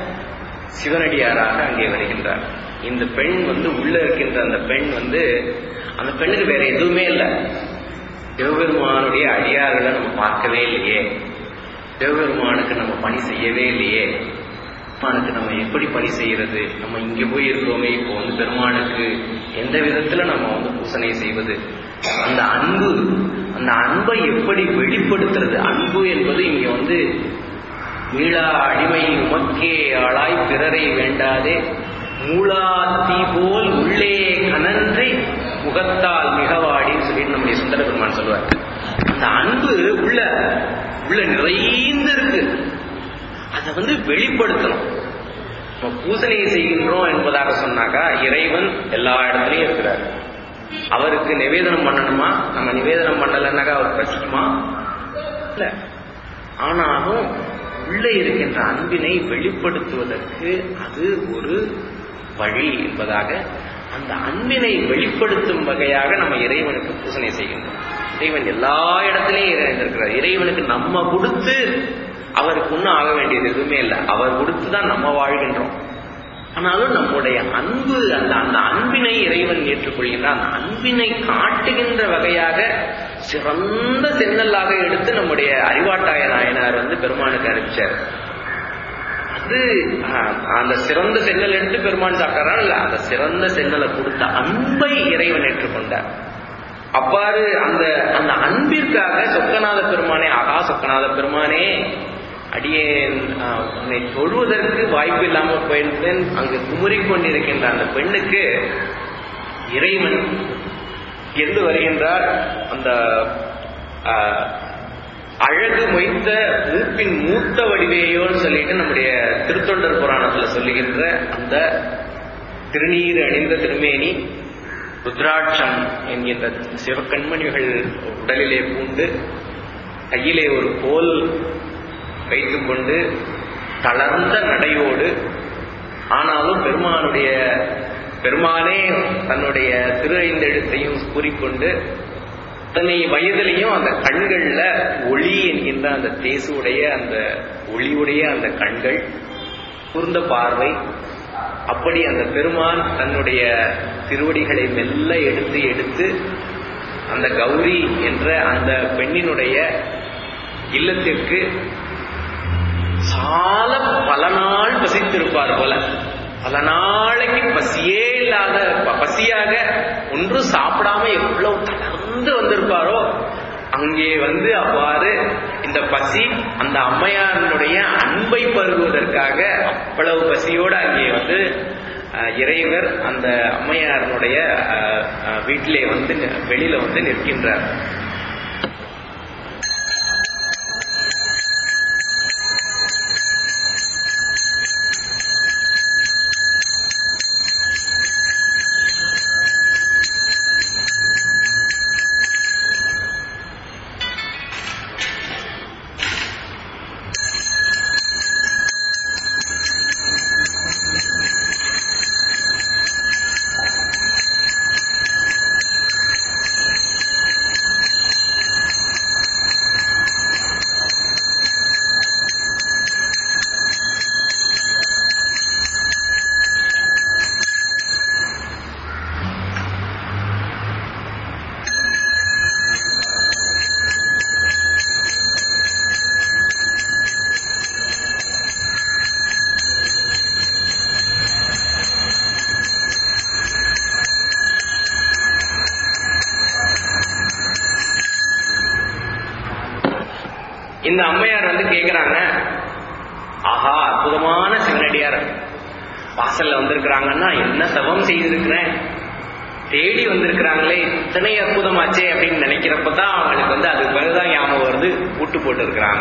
சிவனடியாராக அங்கே வருகின்றார் இந்த பெண் வந்து உள்ள இருக்கின்ற அந்த பெண் வந்து அந்த பெண்ணுக்கு வேற எதுவுமே இல்லை சிவபெருமானுடைய அடியார்களை நம்ம பார்க்கவே இல்லையே சிவபெருமானுக்கு நம்ம பணி செய்யவே இல்லையே பெருமானுக்கு நம்ம எப்படி பணி செய்யறது நம்ம இங்க போய் இருக்கிறோமே இப்போ வந்து பெருமானுக்கு எந்த விதத்துல நம்ம வந்து பூசனை செய்வது அந்த அன்பு அந்த அன்பை எப்படி வெளிப்படுத்துறது அன்பு என்பது இங்க வந்து மீளா அடிமை உமக்கே ஆளாய் பிறரை வேண்டாதே மூளா தீ போல் உள்ளே கனன்றி முகத்தால் மிகவாடின்னு சொல்லிட்டு நம்முடைய சுந்தர பெருமான் சொல்லுவார் அந்த அன்பு உள்ள உள்ள நிறைந்து இருக்கு அதை வந்து வெளிப்படுத்தணும் நம்ம பூசனை செய்கின்றோம் என்பதாக சொன்னாக்கா இறைவன் எல்லா இடத்துலயும் இருக்கிறார் அவருக்கு நிவேதனம் பண்ணணுமா நம்ம நிவேதனம் பண்ணலைன்னாக்கா அவர் ரசிக்குமா இல்ல ஆனாலும் உள்ளே இருக்கின்ற அன்பினை வெளிப்படுத்துவதற்கு அது ஒரு வழி என்பதாக அந்த அன்பினை வெளிப்படுத்தும் வகையாக நம்ம இறைவனுக்கு பூசனை செய்கின்றோம் இறைவன் எல்லா இடத்துலயும் இருந்திருக்கிறார் இறைவனுக்கு நம்ம கொடுத்து அவருக்கு ஒன்றும் ஆக வேண்டியது எதுவுமே இல்லை அவர் கொடுத்து தான் நம்ம வாழ்கின்றோம் ஆனாலும் நம்முடைய அன்பு அந்த அந்த அன்பினை இறைவன் ஏற்றுக்கொள்கின்றார் அந்த அன்பினை காட்டுகின்ற வகையாக சிறந்த சென்னலாக எடுத்து நம்முடைய அறிவாட்டாய நாயனார் வந்து பெருமானுக்கு அறிவிச்சார் அது ஆஹ், அந்த சிறந்த சென்னல் எடுத்து பெருமான் சாப்பிட்டாரா இல்ல அந்த சிறந்த சென்னலை கொடுத்த அன்பை இறைவன் ஏற்றுக்கொண்டார் அவ்வாறு அந்த அந்த அன்பிற்காக சொக்கநாத பெருமானே ஆகா சொக்கநாத பெருமானே அடியேன் ஆஹ், உன்னை தொழுவதற்கு வாய்ப்பு இல்லாம போயிருந்தேன் அங்கு குமுறிக் கொண்டிருக்கின்ற அந்த பெண்ணுக்கு இறைவன் எந்து வருகின்றார் அந்த ஆஹ், அழகு மொய்த்த மூப்பின் மூத்த வடிவேயோன்னு சொல்லிட்டு நம்முடைய திருத்தொண்டர் புராணத்துல சொல்லுகின்ற அந்த திருநீர் அணிந்த திருமேனி ருத்ராட்சம் என்கின்ற சிவக்கண்மணிகள் உடலிலே பூண்டு கையிலே ஒரு கோல் வைத்துக்கொண்டு தளர்ந்த நடையோடு ஆனாலும் பெருமானுடைய பெருமானே தன்னுடைய திரு ஐந்தெழுத்தையும் கூறிக்கொண்டு தன்னை வயதிலையும் அந்த கண்கள்ல ஒளி என்கின்ற அந்த தேசுடைய அந்த ஒளியுடைய அந்த கண்கள் கூர்ந்த பார்வை அப்படி அந்த பெருமான் தன்னுடைய திருவடிகளை மெல்ல எடுத்து எடுத்து அந்த கௌரி என்ற அந்த பெண்ணினுடைய இல்லத்திற்கு சால பல நாள் பசித்திருப்பார் போல பல நாளைக்கு பசியே இல்லாத ப- பசியாக ஒன்றும் சாப்பிடாம எவ்வளவு தளர்ந்து வந்திருப்பாரோ அங்கே வந்து அவ்வாறு இந்த பசி அந்த அம்மையாரினுடைய அன்பை பருகுவதற்காக அவ்வளவு பசியோடு அங்கே வந்து அஹ், இறைவர் அந்த அம்மையாரினுடைய அஹ், அஹ், வீட்டிலே வந்து நி- வெளியில வந்து நிற்கின்றார் இந்த அம்மையார் வந்து கேக்குறாங்க ஆஹா அற்புதமான சிவனடியார் வாசல்ல வந்திருக்கிறாங்கன்னா என்ன தவம் செய்திருக்கிறேன் தேடி வந்திருக்கிறாங்களே இத்தனை அற்புதமாச்சே அப்படின்னு நினைக்கிறப்ப தான் அவங்களுக்கு வந்து அதுக்கு பிறகுதான் ஞாபகம் வருது பூட்டு போட்டு இருக்கிறாங்க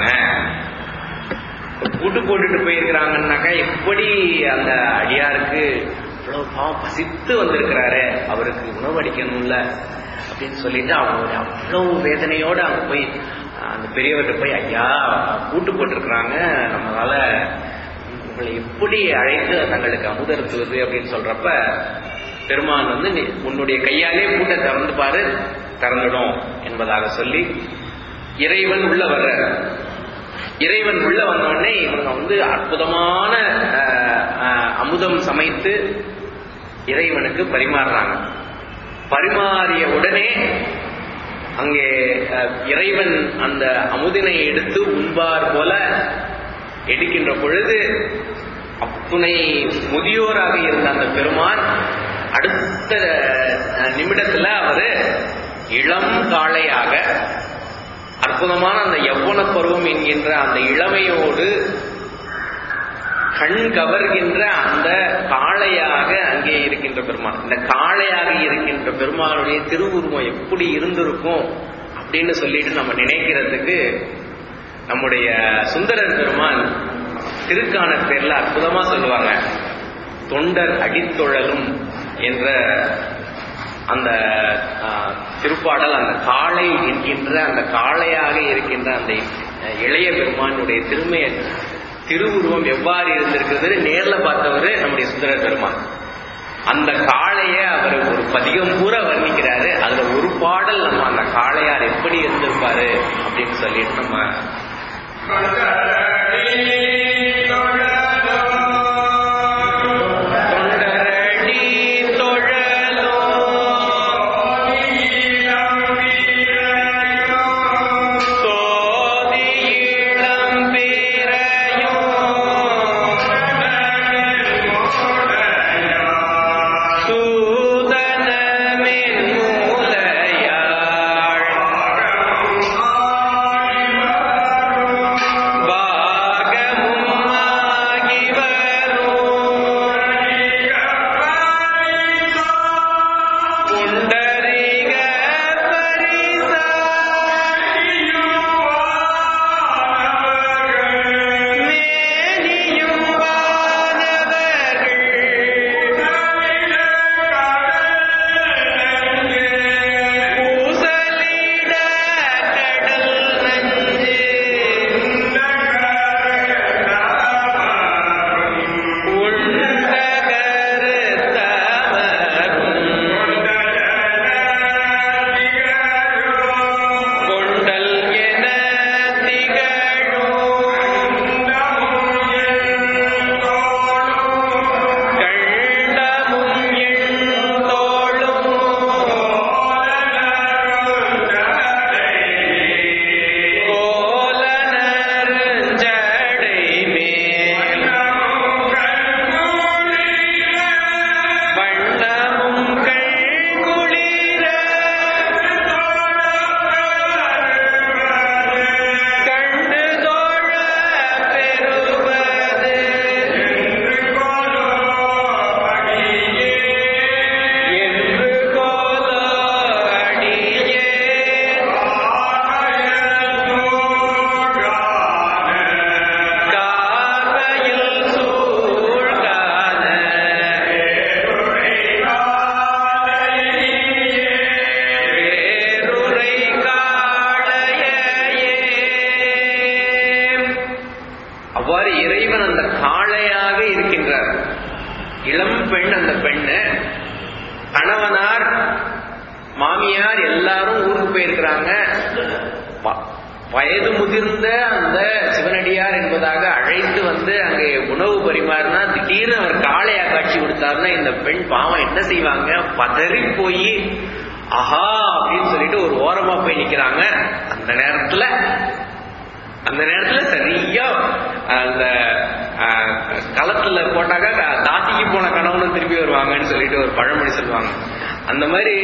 பூட்டு போட்டுட்டு போயிருக்கிறாங்கன்னாக்கா எப்படி அந்த அடியாருக்கு இவ்வளவு பாவம் பசித்து வந்திருக்கிறாரு அவருக்கு உணவு அடிக்கணும்ல அப்படின்னு சொல்லிட்டு அவங்க அவ்வளவு வேதனையோட அங்க போய் அஹ், அந்த பெரியவர்கிட்ட போய் ஐயா பூட்டு போட்டிருக்கிறாங்க நம்மளால உங்களை எப்படி அழைத்து தங்களுக்கு அமுதருத்துவது அப்படின்னு சொல்றப்ப பெருமான் வந்து நீ உன்னுடைய கையாலே பூட்டை திறந்து பாரு திறந்துடும் என்பதாக சொல்லி இறைவன் உள்ள வர்றார் இறைவன் உள்ள வந்த உடனே இவங்க வந்து அற்புதமான அஹ், அஹ், அமுதம் சமைத்து இறைவனுக்கு பரிமாறுறாங்க பரிமாறிய உடனே அங்கே அஹ், இறைவன் அந்த அமுதினை எடுத்து உண்பார் போல எடுக்கின்ற பொழுது அத்துணை முதியோராக இருந்த அந்த பெருமான் அடுத்த அஹ், நிமிடத்துல அவரு இளம் காளையாக அற்புதமான அந்த யௌவன பருவம் என்கின்ற அந்த இளமையோடு கண் கவர்கின்ற அந்த காளையாக அங்கே இருக்கின்ற பெருமான் இந்த காளையாக இருக்கின்ற பெருமானுடைய திருவுருவம் எப்படி இருந்திருக்கும் அப்படின்னு சொல்லிட்டு நம்ம நினைக்கிறதுக்கு நம்முடைய சுந்தரர் பெருமான் திருக்கான பேர்ல அற்புதமா சொல்லுவாங்க தொண்டர் அடித்தொழலும் என்ற அந்த ஆ, திருப்பாடல் அந்த காளை என்கின்ற அந்த காளையாக இருக்கின்ற அந்த அஹ், இளைய பெருமானுடைய திருமைய திருவுருவம் எவ்வாறு இருந்திருக்கிறது நேர்ல பார்த்தவர் நம்முடைய சுந்தரர் பெருமான் அந்த காளைய அவர் ஒரு பதிகம் பூரா வர்ணிக்கிறாரு அதுல ஒரு பாடல் நம்ம அந்த காளையார் எப்படி இருந்திருப்பாரு அப்படின்னு சொல்லிட்டு நம்ம தொண்டரடி தொழலோ சோதி இளம் பிறையோ சூதனமென் மூலையாள் பாகமும் ஆகி வரும் புண்டரிக மேனியும் பூசலிட கடல் நஞ்சு கொண்டல் என திகழும் கண்டமும் எண்தோளும் கோலனருஞ்சடை மேல் வண்ணமும் கண்குளிர கண்டு தோழ பெறுவது என்று கோலோ அடியே கார்வையில் சூழ்கான வேறுரை காளையே அவ்வாறு இறைவன் அந்த காளையாக இருக்கின்றார் இளம் பெண் அந்த பெண்ணு கணவனார் மாமியார் எல்லாரும் ஊருக்கு போயிருக்கிறாங்க வ- வயது முதிர்ந்த அந்த சிவனடியார் என்பதாக அழைத்து வந்து அங்கே உணவு பரிமாறினா திடீர்னு அவர் காளையா காட்சி கொடுத்தாருன்னா இந்த பெண் பாவம் என்ன செய்வாங்க பதறி போய் ஆஹா அப்படின்னு சொல்லிட்டு ஒரு ஓரமா போய் நிக்கிறாங்க அந்த நேரத்துல அந்த நேரத்துல சரியா அந்த அஹ், களத்துல போட்டாக்கா க- தாசிக்கு போன கணவனும் திருப்பி வருவாங்கன்னு சொல்லிட்டு ஒரு பழமொழி சொல்லுவாங்க அந்த மாதிரி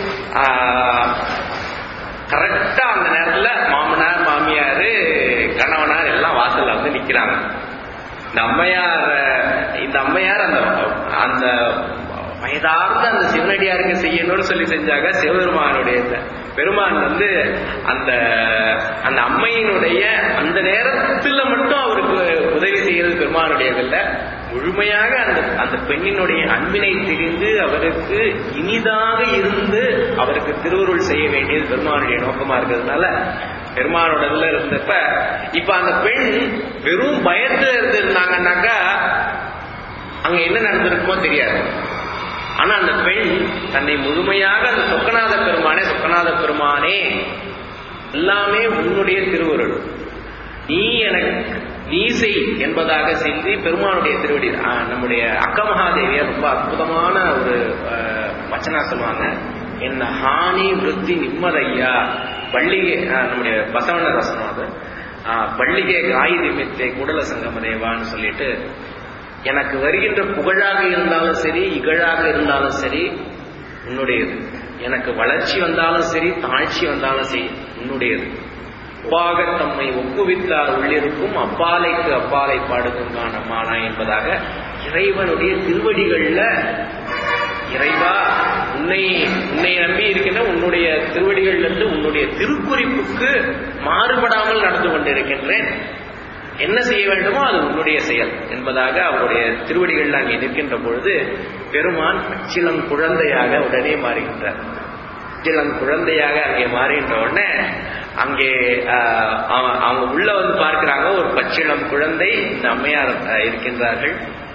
கரெக்டா அந்த நேரத்துல மாமனார் மாமியார் கணவனார் எல்லாம் வாசல்ல வந்து நிக்கிறாங்க இந்த அம்மையார் இந்த அம்மையார் அந்த அந்த வயதார்ந்த அந்த சிவனடியாருக்கு செய்யணும்னு சொல்லி செஞ்சாங்க சிவபெருமானுடைய இந்த பெருமான் வந்து அந்த அந்த அம்மையினுடைய அந்த நேரத்துல மட்டும் அவருக்கு உதவி செய்யறது பெருமானுடையது இல்ல முழுமையாக அந்த அந்த பெண்ணினுடைய அன்பினை தெரிந்து அவருக்கு இனிதாக இருந்து அவருக்கு திருவருள் செய்ய வேண்டியது பெருமானுடைய நோக்கமா இருக்கிறதுனால பெருமானோட இதுல இருந்தப்ப இப்ப அந்த பெண் வெறும் பயத்துல இருந்திருந்தாங்கன்னாக்கா அங்க என்ன நடந்திருக்குமோ தெரியாது ஆனா அந்த பெண் தன்னை முழுமையாக அந்த சொக்கநாத பெருமானே சொக்கநாத பெருமானே எல்லாமே உன்னுடைய திருவருள் நீ எனக்கு நீ செய் என்பதாக செய்து பெருமானுடைய திருவடி ஆ, நம்முடைய அக்கமகாதேவியா ரொம்ப அற்புதமான ஒரு அஹ், வச்சனா சொல்லுவாங்க என்ன ஹானி விருத்தி நிம்மதையா பள்ளிகை ஆ, நம்முடைய பசவன ரசனம் அது ஆ, பள்ளிகை காய் நிமித்தே குடல சங்கமதேவான்னு சொல்லிட்டு எனக்கு வருகின்ற புகழாக இருந்தாலும் சரி இகழாக இருந்தாலும் சரி உன்னுடையது எனக்கு வளர்ச்சி வந்தாலும் சரி தாழ்ச்சி வந்தாலும் சரி உன்னுடையது ஒப்பாக தம்மை ஒப்புவித்தார் உள்ளிருக்கும் அப்பாலைக்கு அப்பாலை பாடுகும் காணமானா என்பதாக இறைவனுடைய திருவடிகள்ல இறைவா உன்னை உன்னை நம்பி இருக்கின்ற உன்னுடைய திருவடிகள்ல இருந்து உன்னுடைய திருக்குறிப்புக்கு மாறுபடாமல் நடந்து கொண்டிருக்கின்றேன் என்ன செய்ய வேண்டுமோ அது உன்னுடைய செயல் என்பதாக அவருடைய திருவடிகள் அங்கே நிற்கின்ற பொழுது பெருமான் பச்சிளம் குழந்தையாக உடனே மாறுகின்றார் பச்சிளம் குழந்தையாக அங்கே மாறுகின்ற உடனே அங்கே ஆஹ், அவ- அவங்க உள்ள வந்து பார்க்கிறாங்க ஒரு பச்சிளம் குழந்தை இந்த அம்மையார் ஆஹ், இருக்கின்றார்கள்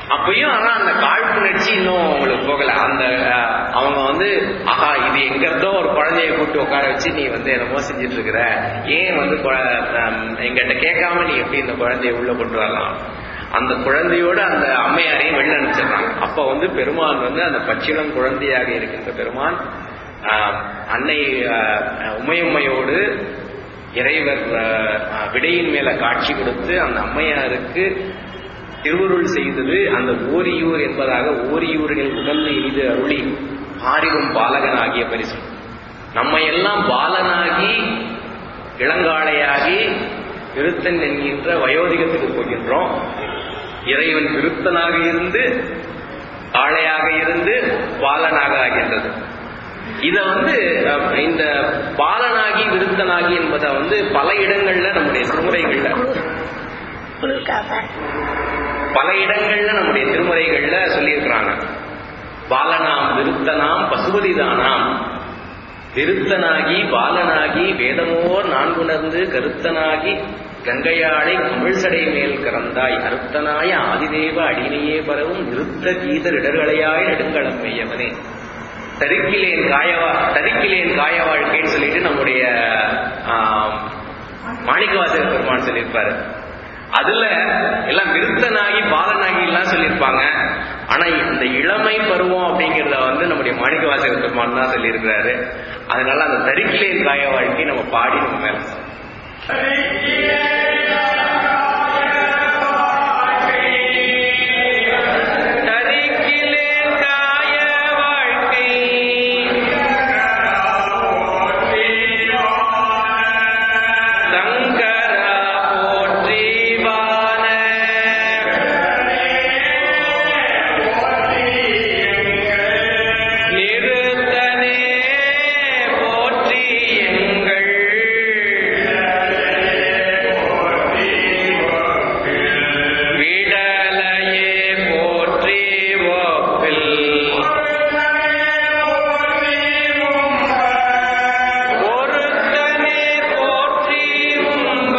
அப்பயும் ஆனா அந்த காழ்ப்புணர்ச்சி இன்னும் அவங்களுக்கு போகல அந்த அஹ், அவங்க வந்து ஆஹா இது எங்க இருந்தோ ஒரு குழந்தைய கூப்பிட்டு உட்கார வச்சு நீ வந்து என்னமோ செஞ்சுட்டு இருக்கிற ஏன் வந்து குழ- ஹம், எங்கிட்ட கேட்காம நீ எப்படி இந்த குழந்தைய உள்ள கொண்டு வரலாம் அந்த குழந்தையோட அந்த அம்மையாரையும் வெளில அனுப்பிச்சிடுறாங்க அப்ப வந்து பெருமான் வந்து அந்த பச்சிளம் குழந்தையாக இருக்கின்ற பெருமான் ஆஹ், அன்னை ஆஹ், உமையம்மையோடு இறைவர் ஆஹ், ஆஹ், விடையின் மேல காட்சி கொடுத்து அந்த அம்மையாருக்கு திருவருள் செய்தது அந்த ஓரியூர் என்பதாக ஓரியூரில் உகந்து எய்து அருளி ஆரிவும் பாலகன் ஆகிய பரிசு நம்ம எல்லாம் பாலனாகி இளங்காளையாகி விருத்தன் என்கின்ற வயோதிகத்துக்கு போகின்றோம் இறைவன் விருத்தனாக இருந்து ஆளையாக இருந்து பாலனாக ஆகின்றது இத வந்து அஹ், இந்த பாலனாகி விருத்தனாகி என்பதை வந்து பல இடங்கள்ல நம்முடைய திருமுறைகள்ல பல இடங்கள்ல நம்முடைய திருமுறைகள்ல சொல்லியிருக்கிறாங்க பாலனாம் விருத்தனாம் பசுபதிதானாம் விருத்தனாகி பாலனாகி வேதமோர் நான்குணர்ந்து கருத்தனாகி கங்கையாளை கமிழ்சடை மேல் கறந்தாய் அருத்தனாய ஆதிதேவ அடினையே பரவும் நிறுத்த கீதர் இடர்களையாய் நெடுங்களம் மெய்யவனே தருக்கிலேன் காயவா தருக்கிலேன் காய வாழ்க்கைன்னு சொல்லிட்டு நம்முடைய ஆம், மாணிக்கவாசகர் பெருமான் சொல்லியிருப்பாரு அதுல எல்லாம் விருத்தனாகி பாலனாகி எல்லாம் சொல்லியிருப்பாங்க ஆனா இந்த இளமை பருவம் அப்படிங்கறத வந்து நம்முடைய மாணிக்கவாசகர் பெருமான் தான் சொல்லியிருக்கிறாரு அதனால அந்த தரிக்கிலேன் காய வாழ்க்கை நம்ம பாடி நம்ம மேல தரிக்கிலேன் காய வாழ்க்கை சங்கரா போற்றி வான நிறுத்தனே போற்றி எங்கள் விடலையே போற்றி ஓப்பில் ஒருத்தனே போற்றி உம்ப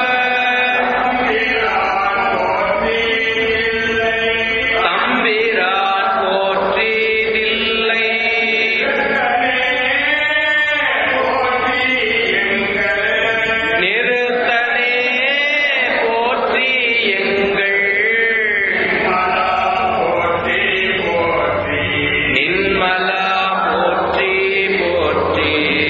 தம்பிரான் போற்றி தில்லை நிறுத்தனே போற்றி எங்கள் நின்மலா போற்றி போற்றி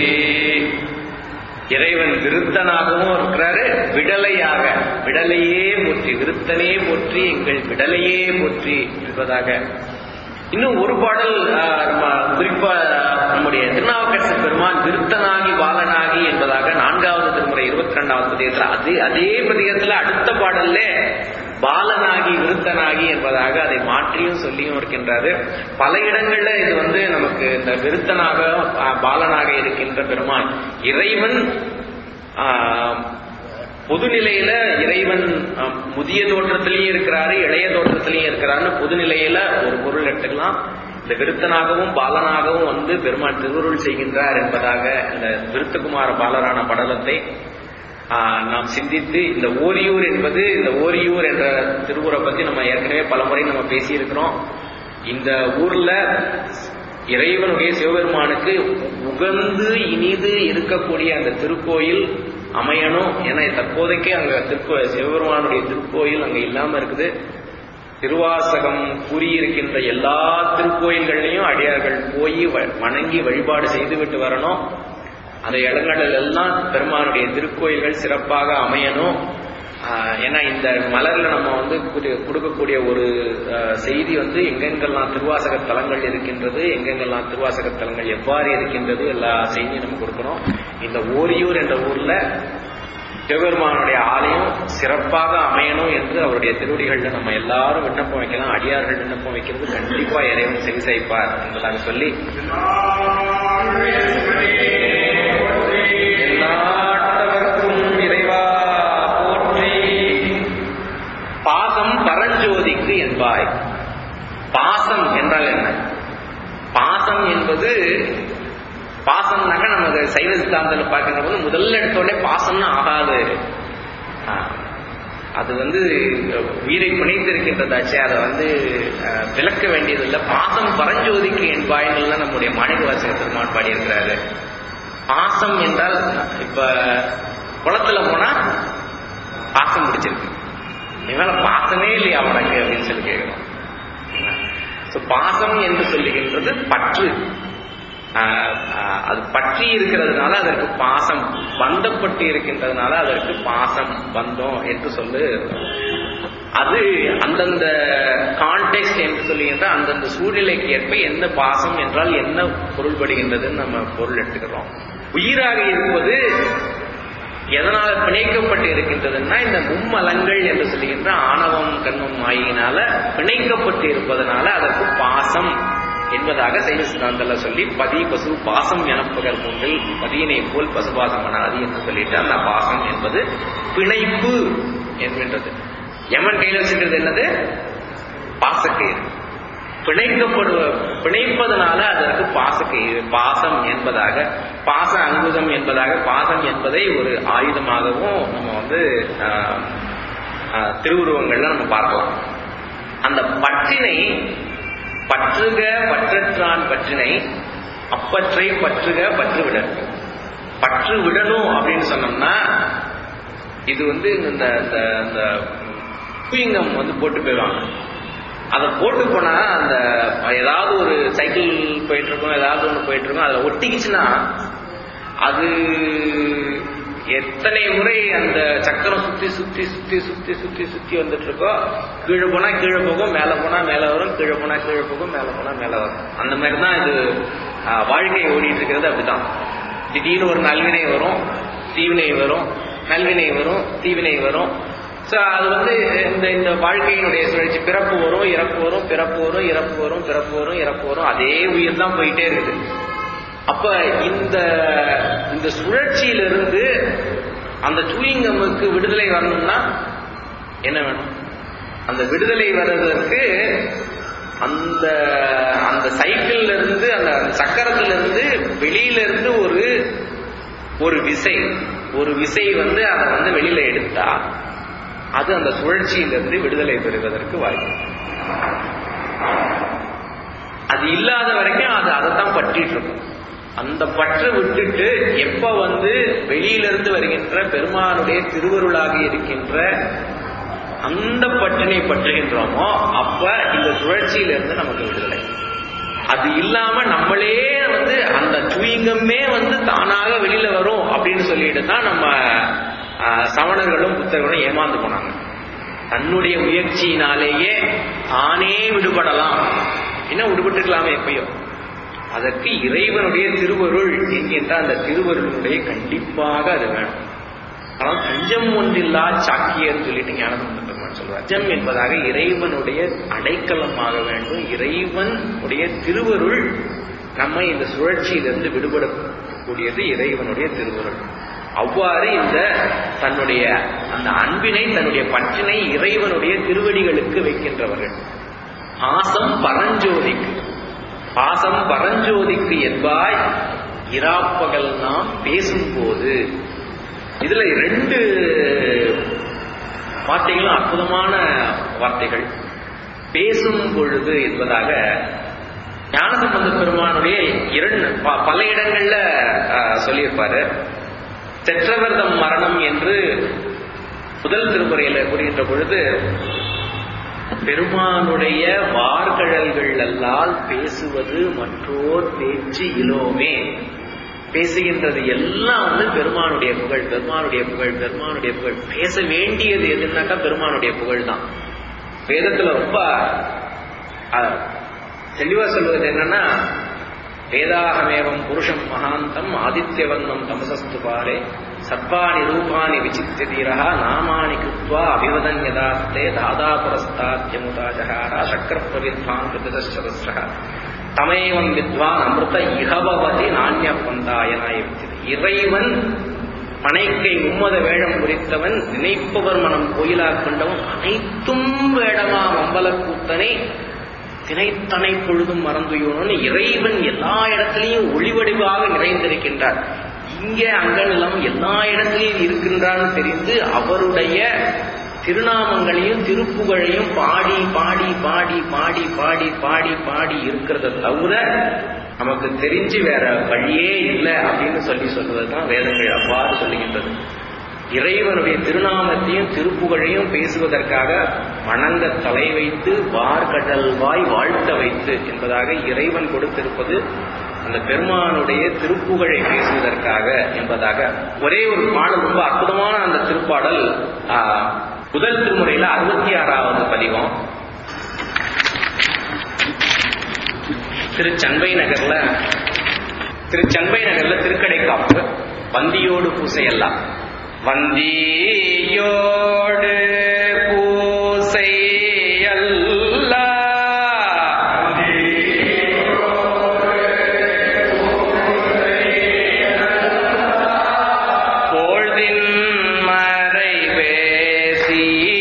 இறைவன் விருத்தனாகவும் இருக்கிறாரு விடலையாக விடலையே போற்றி விருத்தனே போற்றி எங்கள் விடலையே போற்றி என்பதாக இன்னும் ஒரு பாடல் ஆஹ், நம்ம குறிப்பா நம்முடைய திருநாவுக்கரசு பெருமான் விருத்தனாகி பாலனாகி என்பதாக நான்காவது திருமுறை இருபத்தி ரெண்டாவது பதியத்துல அதே அதே பதியத்துல அடுத்த பாடல்ல பாலனாகி விருத்தனாகி என்பதாக அதை மாற்றியும் சொல்லியும் இருக்கின்றாரு பல இடங்கள்ல இது வந்து நமக்கு இந்த விருத்தனாக ஆஹ், பாலனாக இருக்கின்ற பெருமான் இறைவன் ஆஹ், பொதுநிலையில இறைவன் ஆஹ், முதிய தோற்றத்திலையும் இருக்கிறாரு இளைய தோற்றத்திலையும் இருக்கிறாருன்னு பொதுநிலையில ஒரு பொருள் எடுத்துக்கலாம் இந்த விருத்தனாகவும் பாலனாகவும் வந்து பெருமான் திருவுருள் செய்கின்றார் என்பதாக இந்த விருத்தகுமார பாலரான படலத்தை ஆஹ், நாம் சிந்தித்து இந்த ஓரியூர் என்பது இந்த ஓரியூர் என்ற திருவுரை பத்தி நம்ம ஏற்கனவே பலமுறை நம்ம பேசியிருக்கிறோம் இந்த ஊர்ல இறைவனுடைய சிவபெருமானுக்கு உகந்து இனிது இருக்கக்கூடிய அந்த திருக்கோயில் அமையணும் ஏன்னா தற்போதைக்கு அங்க திருக்கோ சிவபெருமானுடைய திருக்கோயில் அங்க இல்லாம இருக்குது திருவாசகம் கூறியிருக்கின்ற எல்லா திருக்கோயில்கள்லையும் அடியார்கள் போய் வ- வணங்கி வழிபாடு செய்துவிட்டு வரணும் அந்த இடங்களில் எல்லாம் பெருமானுடைய திருக்கோயில்கள் சிறப்பாக அமையணும் ஆஹ் ஏன்னா இந்த மலர்ல நம்ம வந்து குடு- கொடுக்கக்கூடிய ஒரு ஆஹ், செய்தி வந்து எங்கெங்கெல்லாம் திருவாசக தலங்கள் இருக்கின்றது எங்கெங்கெல்லாம் திருவாசக தலங்கள் எவ்வாறு இருக்கின்றது எல்லா செய்தியும் நம்ம கொடுக்கணும் இந்த ஓரியூர் என்ற ஊர்ல சிவபெருமானுடைய ஆலயம் சிறப்பாக அமையணும் என்று அவருடைய திருவடிகள்ல நம்ம எல்லாரும் விண்ணப்பம் வைக்கலாம் அடியார்கள் விண்ணப்பம் வைக்கிறது கண்டிப்பா இறைவன் செவி சாய்ப்பார் என்பதாக சொல்லி எல்லாட்டவர்க்கும் இறைவா போற்றி பாசம் பரஞ்சோதிக்கு என்பாய் பாசம் என்றால் என்ன பாசம் என்பது பாசம்னாக்க நமக்கு சைவ சித்தாந்தத்தில் பார்க்கிற போது முதல்ல எடுத்தோடனே பாசம்னா ஆகாது ஆ. அது வந்து உயிரை பிணைத்திருக்கின்றதாச்சே அதை வந்து அஹ், விளக்க வேண்டியதில்லை பாசம் பரஞ்சோதிக்கு என்பாய்கள்லாம் நம்முடைய மாணிக்க வாசக பெருமான் பாடியிருக்கிறாரு பாசம் என்றால் இப்ப குளத்துல போனா பாசம் பிடிச்சிருக்கு இவனால பாசமே இல்லையா அவனுக்கு அப்படின்னு சொல்லி கேட்கிறோம் So, பாசம் என்று சொல்லுகின்றது பற்று ஆஹ், ஆஹ், அது பற்றி இருக்கிறதுனால அதற்கு பாசம் பந்தப்பட்டு இருக்கின்றதுனால அதற்கு பாசம் பந்தம் என்று சொல்லு அது அந்தந்த கான்டெக்ட் என்று சொல்லுகின்ற அந்தந்த சூழ்நிலைக்கு ஏற்ப என்ன பாசம் என்றால் என்ன பொருள்படுகின்றதுன்னு நம்ம பொருள் எடுத்துக்கிறோம் உயிராக இருப்பது எதனால பிணைக்கப்பட்டு இருக்கின்றதுன்னா இந்த மும்மலங்கள் என்று சொல்லுகின்ற ஆணவம் கண்மம் ஆகியினால பிணைக்கப்பட்டு இருப்பதனால அதற்கு பாசம் என்பதாக சைவ சித்தாந்தல சொல்லி பதி பசு பாசம் எனப்பகர் மூன்றில் பதியினை போல் பசுபாசம் அது என்று சொல்லிட்டு அந்த பாசம் என்பது பிணைப்பு என்கின்றது யமன் கையில் வச்சுக்கிறது என்னது பாசக்கயிறு பிணைக்கப்படுவ பிணைப்பதனால அதற்கு பாசக்கயிறு பாசம் என்பதாக பாச அங்குதம் என்பதாக பாசம் என்பதை ஒரு ஆயுதமாகவும் நம்ம வந்து ஆஹ், ஆஹ், திருவுருவங்கள்ல நம்ம பார்க்கலாம் அந்த பற்றினை பற்றுக பற்றற்றான் பற்றினை அப்பற்றை பற்றுக பற்று விட பற்று விடணும் அப்படின்னு சொன்னோம்னா இது வந்து இந்த இந்த இந்த குயிங்கம் வந்து போட்டு போயிடுவாங்க அதை போட்டு போனா அந்த ஏதாவது ஒரு சைக்கிள் போயிட்டு இருக்கும் ஏதாவது ஒன்று போயிட்டு இருக்கும் அதில் ஒட்டிக்கிச்சுன்னா அது எத்தனை முறை அந்த சக்கரம் சுத்தி சுத்தி சுத்தி சுத்தி சுத்தி சுத்தி வந்துட்டு இருக்கோ கீழே போனா கீழே போகும் மேலே போனா மேலே வரும் கீழே போனா கீழே போகும் மேலே போனா மேலே வரும் அந்த மாதிரி தான் இது ஆஹ், வாழ்க்கை ஓடிட்டு இருக்கிறது அப்படிதான் திடீர்னு ஒரு நல்வினை வரும் தீவினை வரும் நல்வினை வரும் தீவினை வரும் ஸோ அது வந்து இந்த இந்த வாழ்க்கையினுடைய சுழற்சி பிறப்பு வரும் இறப்பு வரும் பிறப்பு வரும் இறப்பு வரும் பிறப்பு வரும் இறப்பு வரும் அதே உயிர் தான் போயிட்டே இருக்குது அப்ப இந்த இந்த சுழற்சியிலிருந்து அந்த சூயிங்கமுக்கு விடுதலை வரணும்னா என்ன வேணும் அந்த விடுதலை வர்றதற்கு அந்த அந்த சைக்கிள்ல இருந்து அந்த சக்கரத்துல இருந்து வெளியில இருந்து ஒரு ஒரு விசை ஒரு விசை வந்து அதை வந்து வெளியில எடுத்தா அது அந்த சுழற்சியிலிருந்து விடுதலை பெறுவதற்கு வாய்ப்பு அது இல்லாத வரைக்கும் அது அதைத்தான் பற்றிட்டு இருக்கும் அந்த பற்றை விட்டுட்டு எப்ப வந்து வெளியிலிருந்து வருகின்ற பெருமானுடைய திருவருளாக இருக்கின்ற அந்த பற்றினை பற்றுகின்றோமோ அப்ப இந்த சுழற்சியிலிருந்து நமக்கு விடுதலை அது இல்லாம நம்மளே வந்து அந்த சுயிங்கமே வந்து தானாக வெளியில வரும் அப்படின்னு சொல்லிட்டு தான் நம்ம ஆஹ், சமணர்களும் புத்தர்களும் ஏமாந்து போனாங்க தன்னுடைய முயற்சியினாலேயே தானே விடுபடலாம் என்ன விடுபட்டுக்கலாமே எப்பயோ அதற்கு இறைவனுடைய திருவருள் என்கின்ற அந்த திருவருளுடைய கண்டிப்பாக அது வேணும் ஆனால் தஞ்சம் ஒன்றில்லா சாக்கியர் சொல்லிட்டு ஞானசம்பந்த பெருமான் சொல்றார் தஞ்சம் என்பதாக இறைவனுடைய அடைக்கலமாக வேண்டும் இறைவன் உடைய திருவருள் நம்மை இந்த சுழற்சியிலிருந்து விடுபடக்கூடியது இறைவனுடைய திருவருள் அவ்வாறு இந்த தன்னுடைய அந்த அன்பினை தன்னுடைய பற்றினை இறைவனுடைய திருவடிகளுக்கு வைக்கின்றவர்கள் பாசம் பரஞ்சோதிக்கு பாசம் பரஞ்சோதிக்கு என்பாய் இராப்பகல் நாம் பேசும்போது இதுல ரெண்டு வார்த்தைகளும் அற்புதமான வார்த்தைகள் பேசும் பொழுது என்பதாக ஞானசம்பந்த பெருமானுடைய இரண்டு ப- பல இடங்கள்ல ஆஹ், சொல்லியிருப்பாரு தெற்றவர்தம் மரணம் என்று முதல் திருமுறையில கூறுகின்ற பொழுது பெருமானுடைய வார்கழல்கள் அல்லால் பேசுவது மற்றோர் பேச்சு இலோமே பேசுகின்றது எல்லாம் வந்து பெருமானுடைய புகழ் பெருமானுடைய புகழ் பெருமானுடைய புகழ் பேச வேண்டியது எதுனாக்கா பெருமானுடைய புகழ் தான் வேதத்துல ரொம்ப அஹ், தெளிவா சொல்வது என்னன்னா வேதாகமேவம் புருஷம் மகாந்தம் ஆதித்யவந்தம் தமசஸ்து பாரே சர்வாணி ரூபாணி விசித்திய தீரா நாமானி கிருத்வா அபிவதன் யதாஸ்தே தாதா புரஸ்தாத்யமுதா ஜகாரா சக்கர பிரவித்வான் கிருதசரஸ்ரா தமேவம் வித்வான் அமிர்த இகபவதி நானிய பந்தாயனாய் இறைவன் பனைக்கை மும்மத வேடம் குறித்தவன் நினைப்பவர் மனம் கோயிலாக் கொண்டவன் அனைத்தும் வேடமா மம்பலக்கூத்தனை தினைத்தனை பொழுதும் மறந்துயோன்னு இறைவன் எல்லா இடத்துலையும் ஒளிவடிவாக நிறைந்திருக்கின்றார் இங்கே அங்க இல்லாம எல்லா இடத்திலையும் இருக்கின்றான்னு தெரிந்து அவருடைய திருநாமங்களையும் திருப்புகழையும் பாடி பாடி பாடி பாடி பாடி பாடி பாடி இருக்கிறத தவிர நமக்கு தெரிஞ்சு வேற வழியே இல்லை அப்படின்னு சொல்லி சொல்வதுதான் வேதங்கள் அவ்வாறு சொல்லுகின்றது இறைவனுடைய திருநாமத்தையும் திருப்புகழையும் பேசுவதற்காக வணங்க தலை வைத்து வார்கடல் வாய் வாழ்த்த வைத்து என்பதாக இறைவன் கொடுத்திருப்பது அந்த பெருமானுடைய திருப்புகழை பேசுவதற்காக என்பதாக ஒரே ஒரு பாடல் ரொம்ப அற்புதமான அந்த திருப்பாடல் ஆ, முதல் திருமுறையில அறுபத்தி ஆறாவது பதிகம் திருச்சண்பை நகர்ல திருச்சண்பை நகர்ல திருக்கடைக்காப்பு வந்தியோடு பூசையெல்லாம் வந்தியோடு பூசை அல்லா பொழுதின் மறை பேசி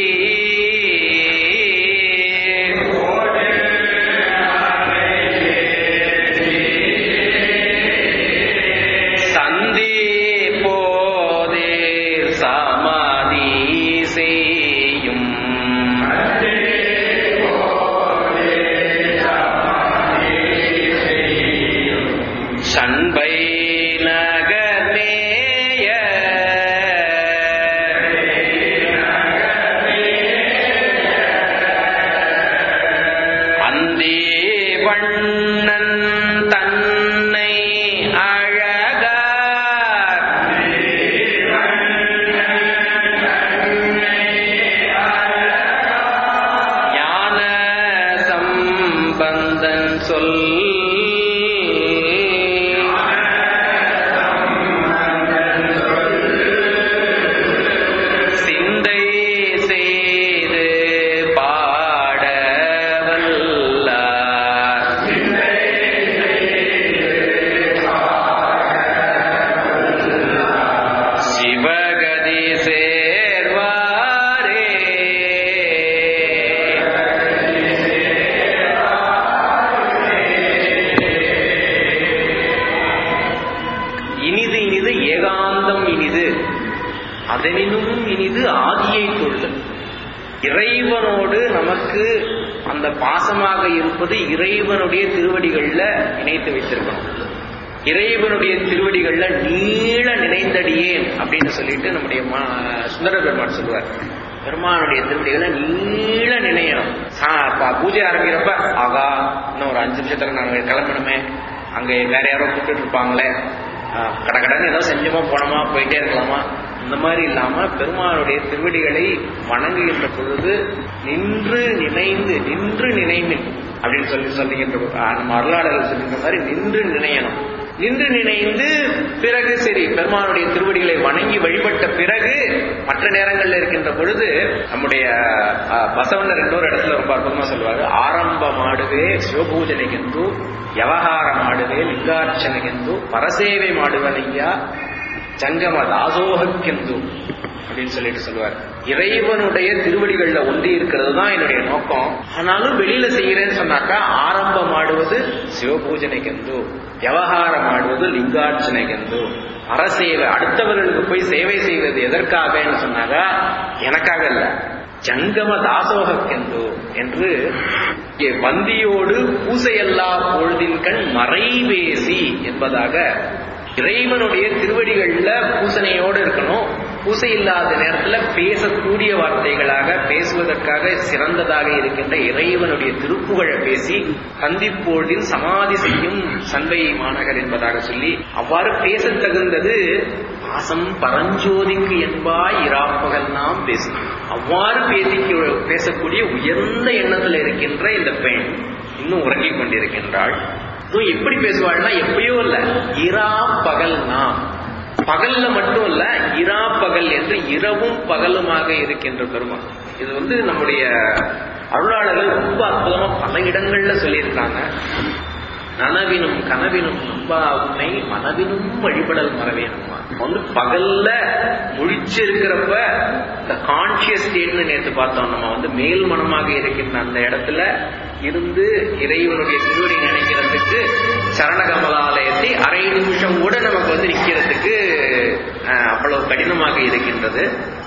சந்தி போதே சமாதி செய்யும் சண்பை நகமேய அந்தி வண்ணன் தன்னை அழகார் ஞான சம்பந்தன் சொல் சிந்தை செய்து பாட வல்லார் சிவகதி சேர்வாரே இனிது இனிது ஏகாந்தம் இனிது அதனினும் இனிது ஆதியை கொள்ளுதல் இறைவனோடு நமக்கு அந்த பாசமாக இருப்பது இறைவனுடைய திருவடிகள்ல இணைத்து வைத்திருக்கணும் இறைவனுடைய திருவடிகள்ல நீள நினைந்தடியேன் அப்படின்னு சொல்லிட்டு நம்முடைய மா- சுந்தர பெருமான் சொல்லுவார் பெருமானுடைய திருவடிகளை நீள நினையணும் சா- ப- பூஜை ஆரம்பிக்கிறப்ப ஆகா இன்னும் ஒரு அஞ்சு நிமிஷத்துல நாங்க கிளம்பணுமே அங்க வேற யாரோ கூப்பிட்டு இருப்பாங்களே ஆஹ் கட கடன்னு ஏதோ செஞ்சோமா போனோமா போயிட்டே இருக்கலாமா இந்த மாதிரி இல்லாம பெருமானுடைய திருவடிகளை வணங்குகின்ற பொழுது நின்று நினைந்து நின்று நினைமின் அப்படின்னு சொல்லி சொல்லுகின்ற ஆஹ் நம்ம அருளாளர்கள் சொல்லுகின்ற மாதிரி நின்று நினையணும் நின்று நினைந்து பிறகு சரி பெருமானுடைய திருவடிகளை வணங்கி வழிபட்ட பிறகு மற்ற நேரங்கள்ல இருக்கின்ற பொழுது நம்முடைய ஆஹ், பசவண்ணர் இன்னொரு இடத்துல ரொம்ப அற்புதமா சொல்லுவாரு ஆரம்ப மாடுவே சிவபூஜனைக்கென்று ವ್ಯವಹಾರ ಮಾಡುವೆ ಲಿಂಗಾರ್ಚನೆಗೆಂದು ಪರಸೇವೆ ಮಾಡುವನಯ್ಯ ஜங்கம தாசோகக்கெந்து அப்படின்னு சொல்லிட்டு சொல்லுவார் இறைவனுடைய திருவடிகள்ல ஒன்றி இருக்கிறது தான் என்னுடைய நோக்கம் ஆனாலும் வெளியில செய்யறேன்னு சொன்னாக்கா ஆரம்பம் ஆடுவது சிவபூஜனைக்கெந்து விவகாரம் ஆடுவது லிங்கார்ச்சனைக்கெந்து அறசேவை அடுத்தவர்களுக்கு போய் சேவை செய்வது எதற்காகன்னு சொன்னாக்கா எனக்காக இல்ல ஜங்கம தாசோகக்கெந்து என்று இங்கே வந்தியோடு பூசையல்லா பொழுதின்கண் மறைவேசி என்பதாக இறைவனுடைய திருவடிகள்ல பூசணையோடு இருக்கணும் பூசை இல்லாத நேரத்துல பேசக்கூடிய வார்த்தைகளாக பேசுவதற்காக சிறந்ததாக இருக்கின்ற இறைவனுடைய திருப்புகழை பேசி சந்திப்போழில் சமாதி செய்யும் சந்தை மாநகர் என்பதாக சொல்லி அவ்வாறு பேசத் தகுந்தது பாசம் பரஞ்சோதிக்கு என்பாய் இராப்பகல் நாம் பேசும் அவ்வாறு பேசி பேசக்கூடிய உயர்ந்த எண்ணத்தில் இருக்கின்ற இந்த பெண் இன்னும் உறங்கிக் கொண்டிருக்கின்றாள் இதுவும் எப்படி பேசுவாள்னா எப்பயோ இல்ல இரா பகல் நாம் பகல்ல மட்டும் இல்ல இரா பகல் என்று இரவும் பகலுமாக இருக்கின்ற பெருமாள் இது வந்து நம்முடைய அருளாளர்கள் ரொம்ப அற்புதமா பல இடங்கள்ல சொல்லியிருக்காங்க நனவினும் கனவினும் நம்பா உன்னை மனவினும் வழிபடல் மறவேணுமா வந்து பகல்ல முழிச்சு இருக்கிறப்ப இந்த கான்சியஸ் ஸ்டேட்னு நேற்று பார்த்தோம் நம்ம வந்து மேல் மனமாக இருக்கின்ற அந்த இடத்துல இருந்து இறைவனுடைய திருவடி நினைக்கிறதுக்கு சரண கமலாலயத்தை அரை நிமிஷம் கூட நமக்கு வந்து நிக்கிறதுக்கு அஹ், அவ்வளவு கடினமாக இருக்கின்றது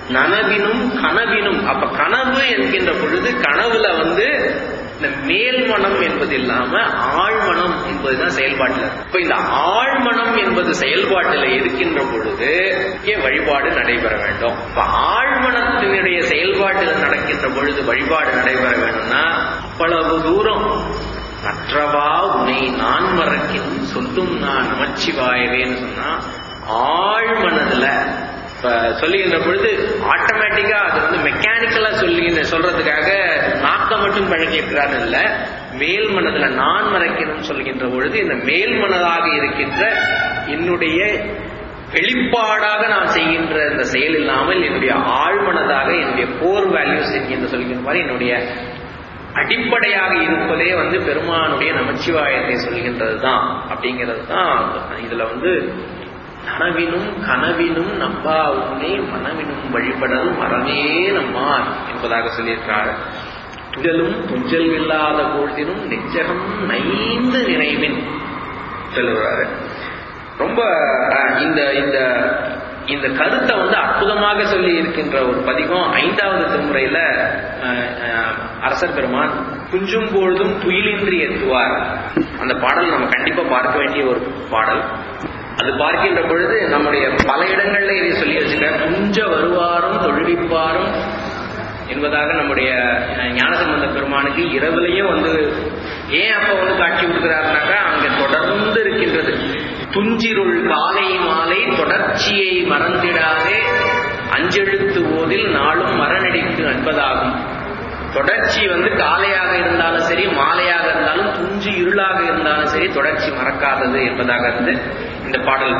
நனவினும் கனவினும் அப்ப கனவு என்கின்ற பொழுது கனவுல வந்து இந்த மேல்மனம் என்பது இல்லாம ஆழ்மனம் என்பதுதான் செயல்பாட்டுல இருக்கு. இப்ப இந்த ஆழ்மனம் என்பது செயல்பாட்டுல இருக்கின்ற பொழுது இங்கே வழிபாடு நடைபெற வேண்டும் இப்ப ஆழ்மனத்தினுடைய செயல்பாட்டில் நடக்கின்ற பொழுது வழிபாடு நடைபெற வேண்டும்னா அவ்வளவு தூரம் மற்றவா உன்னை நான் மறக்கின் சொல்லும் நான் நமச்சிவாயவேன்னு சொன்னா ஆழ்மனதுல இப்ப சொல்லுகின்ற பொழுது ஆட்டோமேட்டிக்கா அது வந்து மெக்கானிக்கலா சொல்லி சொல்றதுக்காக நாக்க மட்டும் பழகியிருக்கிறான்னு இல்ல மேல் மனதுல நான் மறைக்கணும் சொல்கின்ற பொழுது இந்த மேல் மனதாக இருக்கின்ற என்னுடைய வெளிப்பாடாக நான் செய்கின்ற இந்த செயல் இல்லாமல் என்னுடைய ஆழ்மனதாக என்னுடைய கோர் வேல்யூஸ் என்கின்ற சொல்கின்ற மாதிரி என்னுடைய அடிப்படையாக இருப்பதே வந்து பெருமானுடைய நமச்சிவாயத்தை சொல்கின்றது தான் அப்படிங்கிறது தான் இதுல வந்து நனவினும் கனவினும் நம்பா உன்னை மனவினும் வழிபடல் மறவே நம்மார் என்பதாக சொல்லியிருக்கிறார் துஞ்சலும் துஞ்சல் இல்லாத பொழுதினும் நெஞ்சகம் நைந்து நினைவின் சொல்லுறாரு ரொம்ப அஹ், இந்த இந்த இந்த கருத்தை வந்து அற்புதமாக சொல்லி இருக்கின்ற ஒரு பதிகம் ஐந்தாவது திருமுறையில அஹ், அஹ், அரசர் பெருமான் குஞ்சும் பொழுதும் துயிலின்றி எத்துவார் அந்த பாடல் நம்ம கண்டிப்பா பார்க்க வேண்டிய ஒரு பாடல் அது பார்க்கின்ற பொழுது நம்முடைய பல இடங்கள்ல இதை சொல்லி வச்சுக்க குஞ்ச வருவாரும் தொழுவிப்பாரும் என்பதாக நம்முடைய அஹ், ஞானசம்பந்த பெருமானுக்கு இரவுலையும் வந்து ஏன் அப்ப வந்து காட்சி கொடுக்கிறாருனாக்கா அங்க தொடர்ந்து இருக்கின்றது துஞ்சிருள் காலை மாலை தொடர்ச்சியை மறந்திடாதே அஞ்செழுத்து ஓதில் நாளும் மரணடிக்கு அன்பதாகும் தொடர்ச்சி வந்து காலையாக இருந்தாலும் சரி மாலையாக இருந்தாலும் துஞ்சி இருளாக இருந்தாலும் சரி தொடர்ச்சி மறக்காதது என்பதாக இருந்து இந்த பாடல்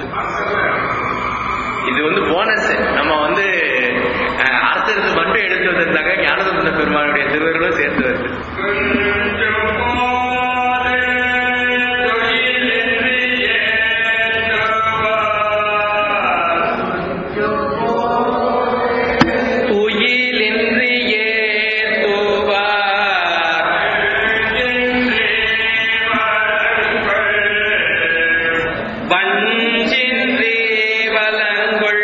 இது வந்து போனஸ் நம்ம வந்து அஹ், அர்த்தத்து மட்டும் எடுத்து வந்திருந்தாங்க ஞானசம்பந்த பெருமானுடைய திருவர்களும் சேர்த்து வருது துயிலின்றி ஏத்துவார் வஞ்சின்றி வலங்கொள்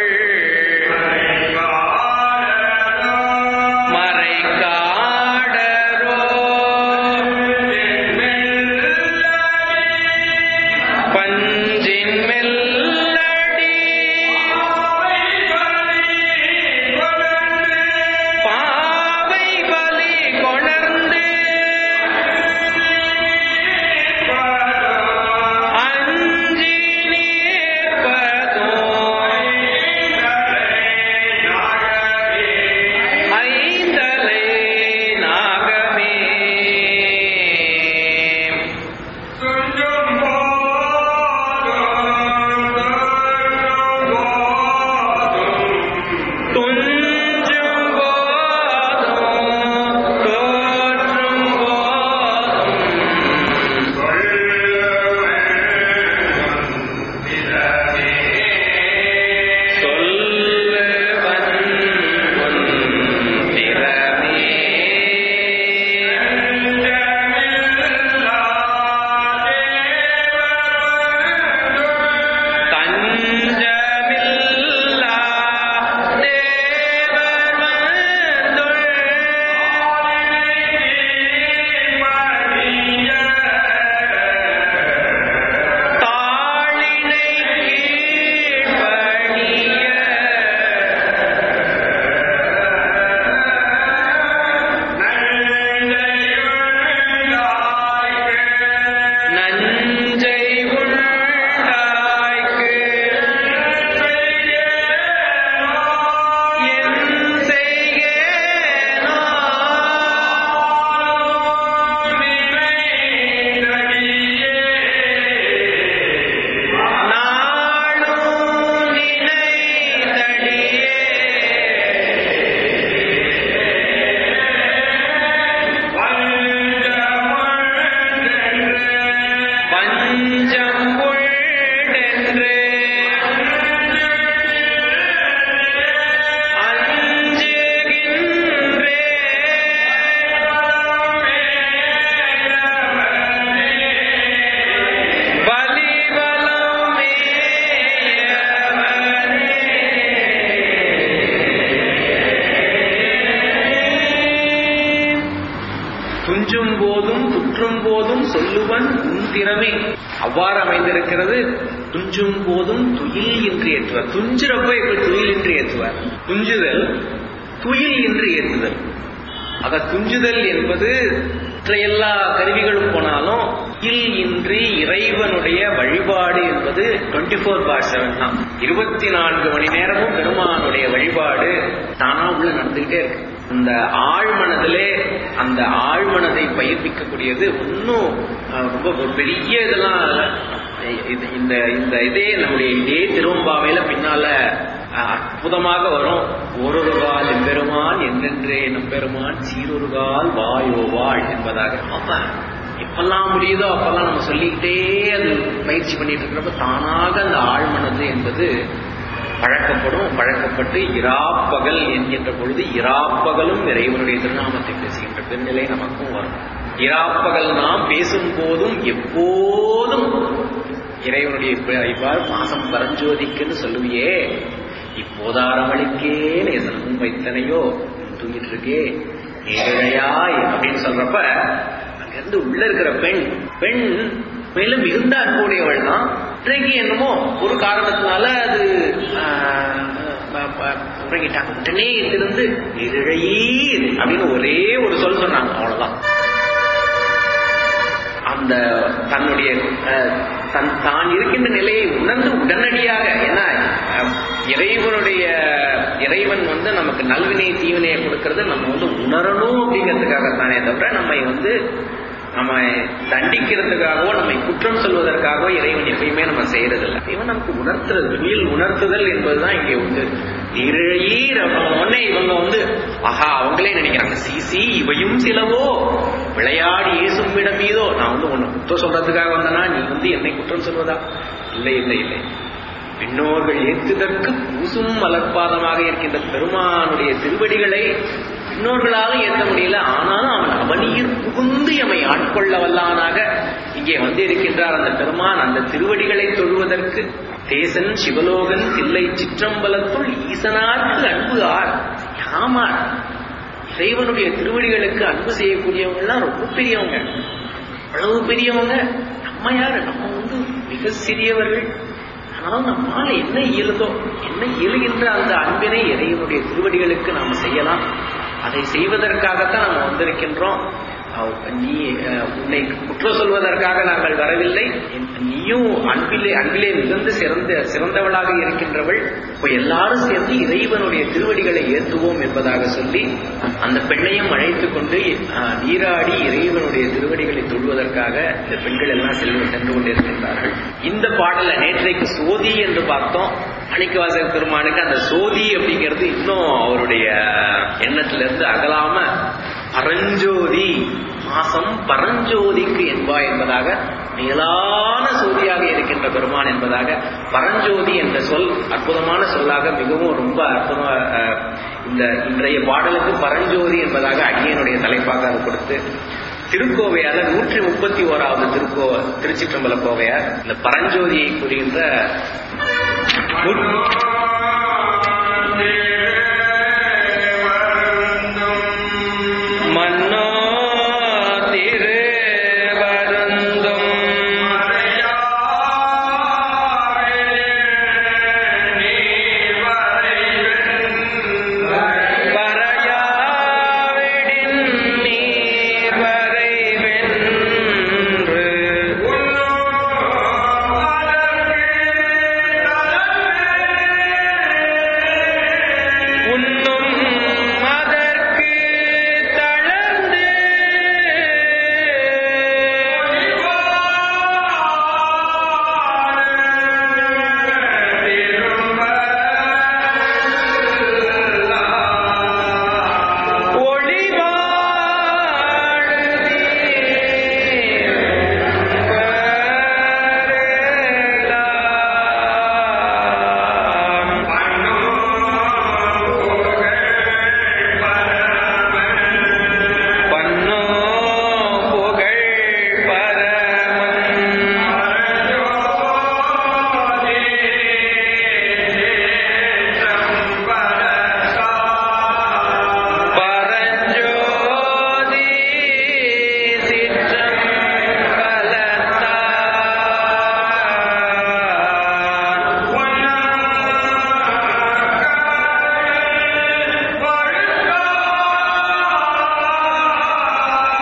மறை காடரோ துஞ்சும் போதும் துற்றும் போதும் சொல்லுவன் உன் திறமே அவ்வாறு அமைந்திருக்கிறது துஞ்சும் போதும் துயில் இன்றி ஏற்றுவார் துஞ்சுறப்ப இப்ப துயில் இன்றி ஏற்றுவார் துஞ்சுதல் துயில் இன்றி ஏற்றுதல் அத துஞ்சுதல் என்பது மற்ற எல்லா கருவிகளும் போனாலும் இல் இன்றி இறைவனுடைய வழிபாடு என்பது டுவெண்ட்டி ஃபோர் பார் செவன் தான் இருபத்தி நான்கு மணி நேரமும் பெருமானுடைய வழிபாடு தானா உள்ள நடந்துகிட்டே இருக்கு அந்த ஆழ்மனதிலே அந்த ஆழ்மனதை பயிர்ப்பிக்கக்கூடியது இன்னும் அஹ், ரொம்ப ஒரு பெரிய இதெல்லாம் இல்ல. இது- இந்த இந்த இதே நம்முடைய இதே திருவம்பாவையில பின்னால அஹ், அற்புதமாக வரும் ஓரொரு கால் எம்பெருமான் என்னென்றே நம்பெருமான் சீரொரு கால் வாயோ வாழ் என்பதாக அப்ப எப்பெல்லாம் முடியுதோ அப்பெல்லாம் நம்ம சொல்லிக்கிட்டே அது பயிற்சி பண்ணிட்டு இருக்கிறப்ப தானாக அந்த ஆழ்மனது என்பது பழக்கப்படும் பழக்கப்பட்டு இராப்பகல் என்கின்ற பொழுது இராப்பகலும் இறைவனுடைய திருநாமத்தை பேசுகின்ற பெருநிலை நமக்கும் வரும் இராப்பகல் நாம் பேசும் போதும் எப்போதும் இறைவனுடைய இப்ப- இவ்வாறு மாசம் பரஞ்சோதிக்குன்னு சொல்லுவியே இப்போதாரமளிக்கே நேசனமும் வைத்தனையோ தூங்கிட்டு இருக்கே நேரழையாய் அப்படின்னு சொல்றப்ப அங்கிருந்து உள்ள இருக்கிற பெண் பெண் மேலும் மிகுந்த அன்புடையவள் தான் இன்றைக்கு என்னமோ ஒரு காரணத்தினால அது ஆஹ், ப- ப- உறங்கிட்டாங்க உடனே இருந்து நிழழீர் அப்படின்னு ஒரே ஒரு சொல் சொன்னாங்க அவ்வளவுதான் அந்த தன்னுடைய அஹ், தன் தான் இருக்கின்ற நிலையை உணர்ந்து உடனடியாக ஏன்னா அஹ், இறைவனுடைய இறைவன் வந்து நமக்கு நல்வினை தீவினையை கொடுக்கறது நம்ம வந்து உணரணும் அப்படிங்கிறதுக்காகத்தானே தவிர நம்மை வந்து நம்ம தண்டிக்கிறதுக்காகவோ நம்மை குற்றம் சொல்வதற்காகவோ இறைவன் எப்பயுமே நம்ம செய்யறது இல்லை இவன் நமக்கு உணர்த்துறது வெளியில் உணர்த்துதல் என்பதுதான் இங்கே உண்டு நிறையீர் உடனே இவங்க வந்து ஆஹா அவங்களே நினைக்கிறாங்க சிசி இவையும் சிலவோ விளையாடி ஏசும் இடம் மீதோ நான் வந்து உன்னை குற்றம் சொல்றதுக்காக வந்தனா நீ வந்து என்னை குற்றம் சொல்வதா இல்லை இல்லை இல்லை பின்னோர்கள் ஏற்றுதற்கு பூசும் மலர்பாதமாக இருக்கின்ற பெருமானுடைய திருவடிகளை பின்னோர்களாலும் ஏற்ற முடியல ஆனாலும் அவன் அவனீர் புகுந்து எமை ஆட்கொள்ள வல்லானாக இங்கே வந்து இருக்கின்றார் அந்த பெருமான் அந்த திருவடிகளை தொழுவதற்கு தேசன் சிவலோகன் தில்லை சிற்றம்பலத்துள் ஈசனார்க்கு அன்பு ஆர் யாமார் இறைவனுடைய திருவடிகளுக்கு அன்பு செய்யக்கூடியவங்கலாம் ரொம்ப பெரியவங்க அவ்வளவு பெரியவங்க நம்ம யாரு நம்ம வந்து மிக சிறியவர்கள் ஆனாலும் நம்மால் என்ன இயலுதோ என்ன இயலுகின்ற அந்த அன்பினை இறைவனுடைய திருவடிகளுக்கு நாம் செய்யலாம் அதை செய்வதற்காகத்தான் நம்ம வந்திருக்கின்றோம் அவ் நீ அஹ், உன்னை குற்றம் சொல்வதற்காக நாங்கள் வரவில்லை நீயும் அன்பிலே அன்பிலே மிகுந்து சிறந்த சிறந்தவளாக இருக்கின்றவள் இப்போ எல்லாரும் சேர்ந்து இறைவனுடைய திருவடிகளை ஏற்றுவோம் என்பதாக சொல்லி அந்த பெண்ணையும் அழைத்துக் கொண்டு அஹ், நீராடி இறைவனுடைய திருவடிகளை தொழுவதற்காக இந்த பெண்கள் எல்லாம் செல்வ சென்று கொண்டிருக்கின்றார்கள் இந்த பாடல நேற்றைக்கு சோதி என்று பார்த்தோம் மாணிக்கவாசக பெருமானுக்கு அந்த சோதி அப்படிங்கிறது இன்னும் அவருடைய எண்ணத்திலிருந்து அகலாம பரஞ்சோதி மாசம் பரஞ்சோதிக்கு என்பா என்பதாக மேலான சோதியாக இருக்கின்ற பெருமான் என்பதாக பரஞ்சோதி என்ற சொல் அற்புதமான சொல்லாக மிகவும் ரொம்ப அற்புதமா அஹ், இந்த இன்றைய பாடலுக்கு பரஞ்சோதி என்பதாக அடியனுடைய தலைப்பாக அது கொடுத்து திருக்கோவையால நூற்றி முப்பத்தி ஓராவது திருக்கோ திருச்சிற்றம்பல கோவையார் இந்த பரஞ்சோதியை கூறுகின்ற நூற்றி- மன்னோ திரு வருந்தும் வரையாவிடின் நீர் வரைவென்று உன்னோ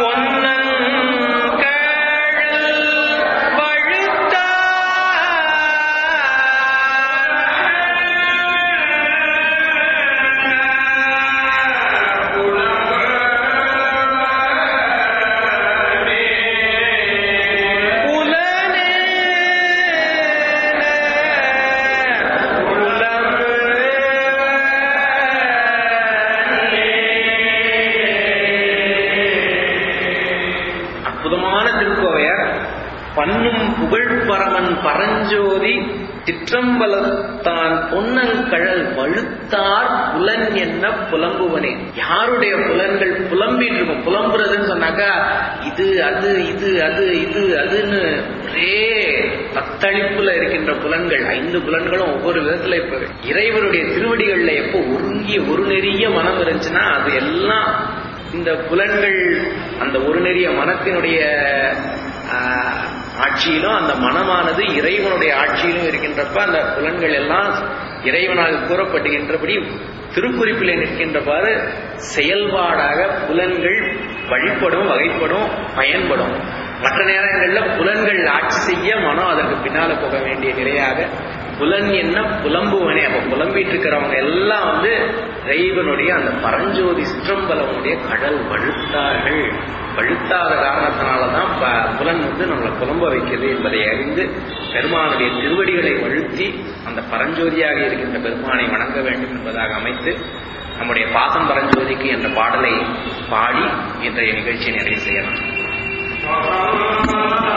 அற்புதமான திருக்கோவையார் பண்ணும் புகழ் பரமன் பரஞ்சோதி சிற்றம்பலத்தான் பொன்னங்கழல் வழுத்தார் புலன் என்ன புலம்புவனே யாருடைய புலன்கள் புலம்பிட்டு இருக்கும் புலம்புறதுன்னு சொன்னாக்கா இது அது இது அது இது அதுன்னு ஒரே தத்தளிப்புல இருக்கின்ற புலன்கள் ஐந்து புலன்களும் ஒவ்வொரு விதத்துல இப்ப இறைவருடைய திருவடிகள்ல எப்போ ஒருங்கிய ஒரு நெறிய மனம் இருந்துச்சுன்னா அது எல்லாம் இந்த புலன்கள் அந்த ஒரு நெறிய மனத்தினுடைய ஆஹ், ஆட்சியிலும் அந்த மனமானது இறைவனுடைய ஆட்சியிலும் இருக்கின்றப்ப அந்த புலன்கள் எல்லாம் இறைவனால் கூறப்படுகின்றபடி திருக்குறிப்பிலே நிற்கின்றவாறு செயல்பாடாக புலன்கள் வழிபடும் வகைப்படும் பயன்படும் மற்ற நேரங்கள்ல புலன்கள் ஆட்சி செய்ய மனம் அதற்கு பின்னால போக வேண்டிய நிலையாக புலன் என்ன புலம்புவனே அப்ப புலம்பிட்டு இருக்கிறவங்க எல்லாம் வந்து இறைவனுடைய அந்த பரஞ்சோதி சிற்றம்பலவனுடைய கடல் வழுத்தார்கள் வழுத்தாத காரணத்தினாலதான் ப- புலன் வந்து நம்மளை புலம்ப வைக்கிறது என்பதை அறிந்து பெருமானுடைய திருவடிகளை வழுத்தி அந்த பரஞ்சோதியாக இருக்கின்ற பெருமானை வணங்க வேண்டும் என்பதாக அமைத்து நம்முடைய பாசம் பரஞ்சோதிக்கு என்ற பாடலை பாடி இன்றைய நிகழ்ச்சியை நிறைவு செய்யலாம்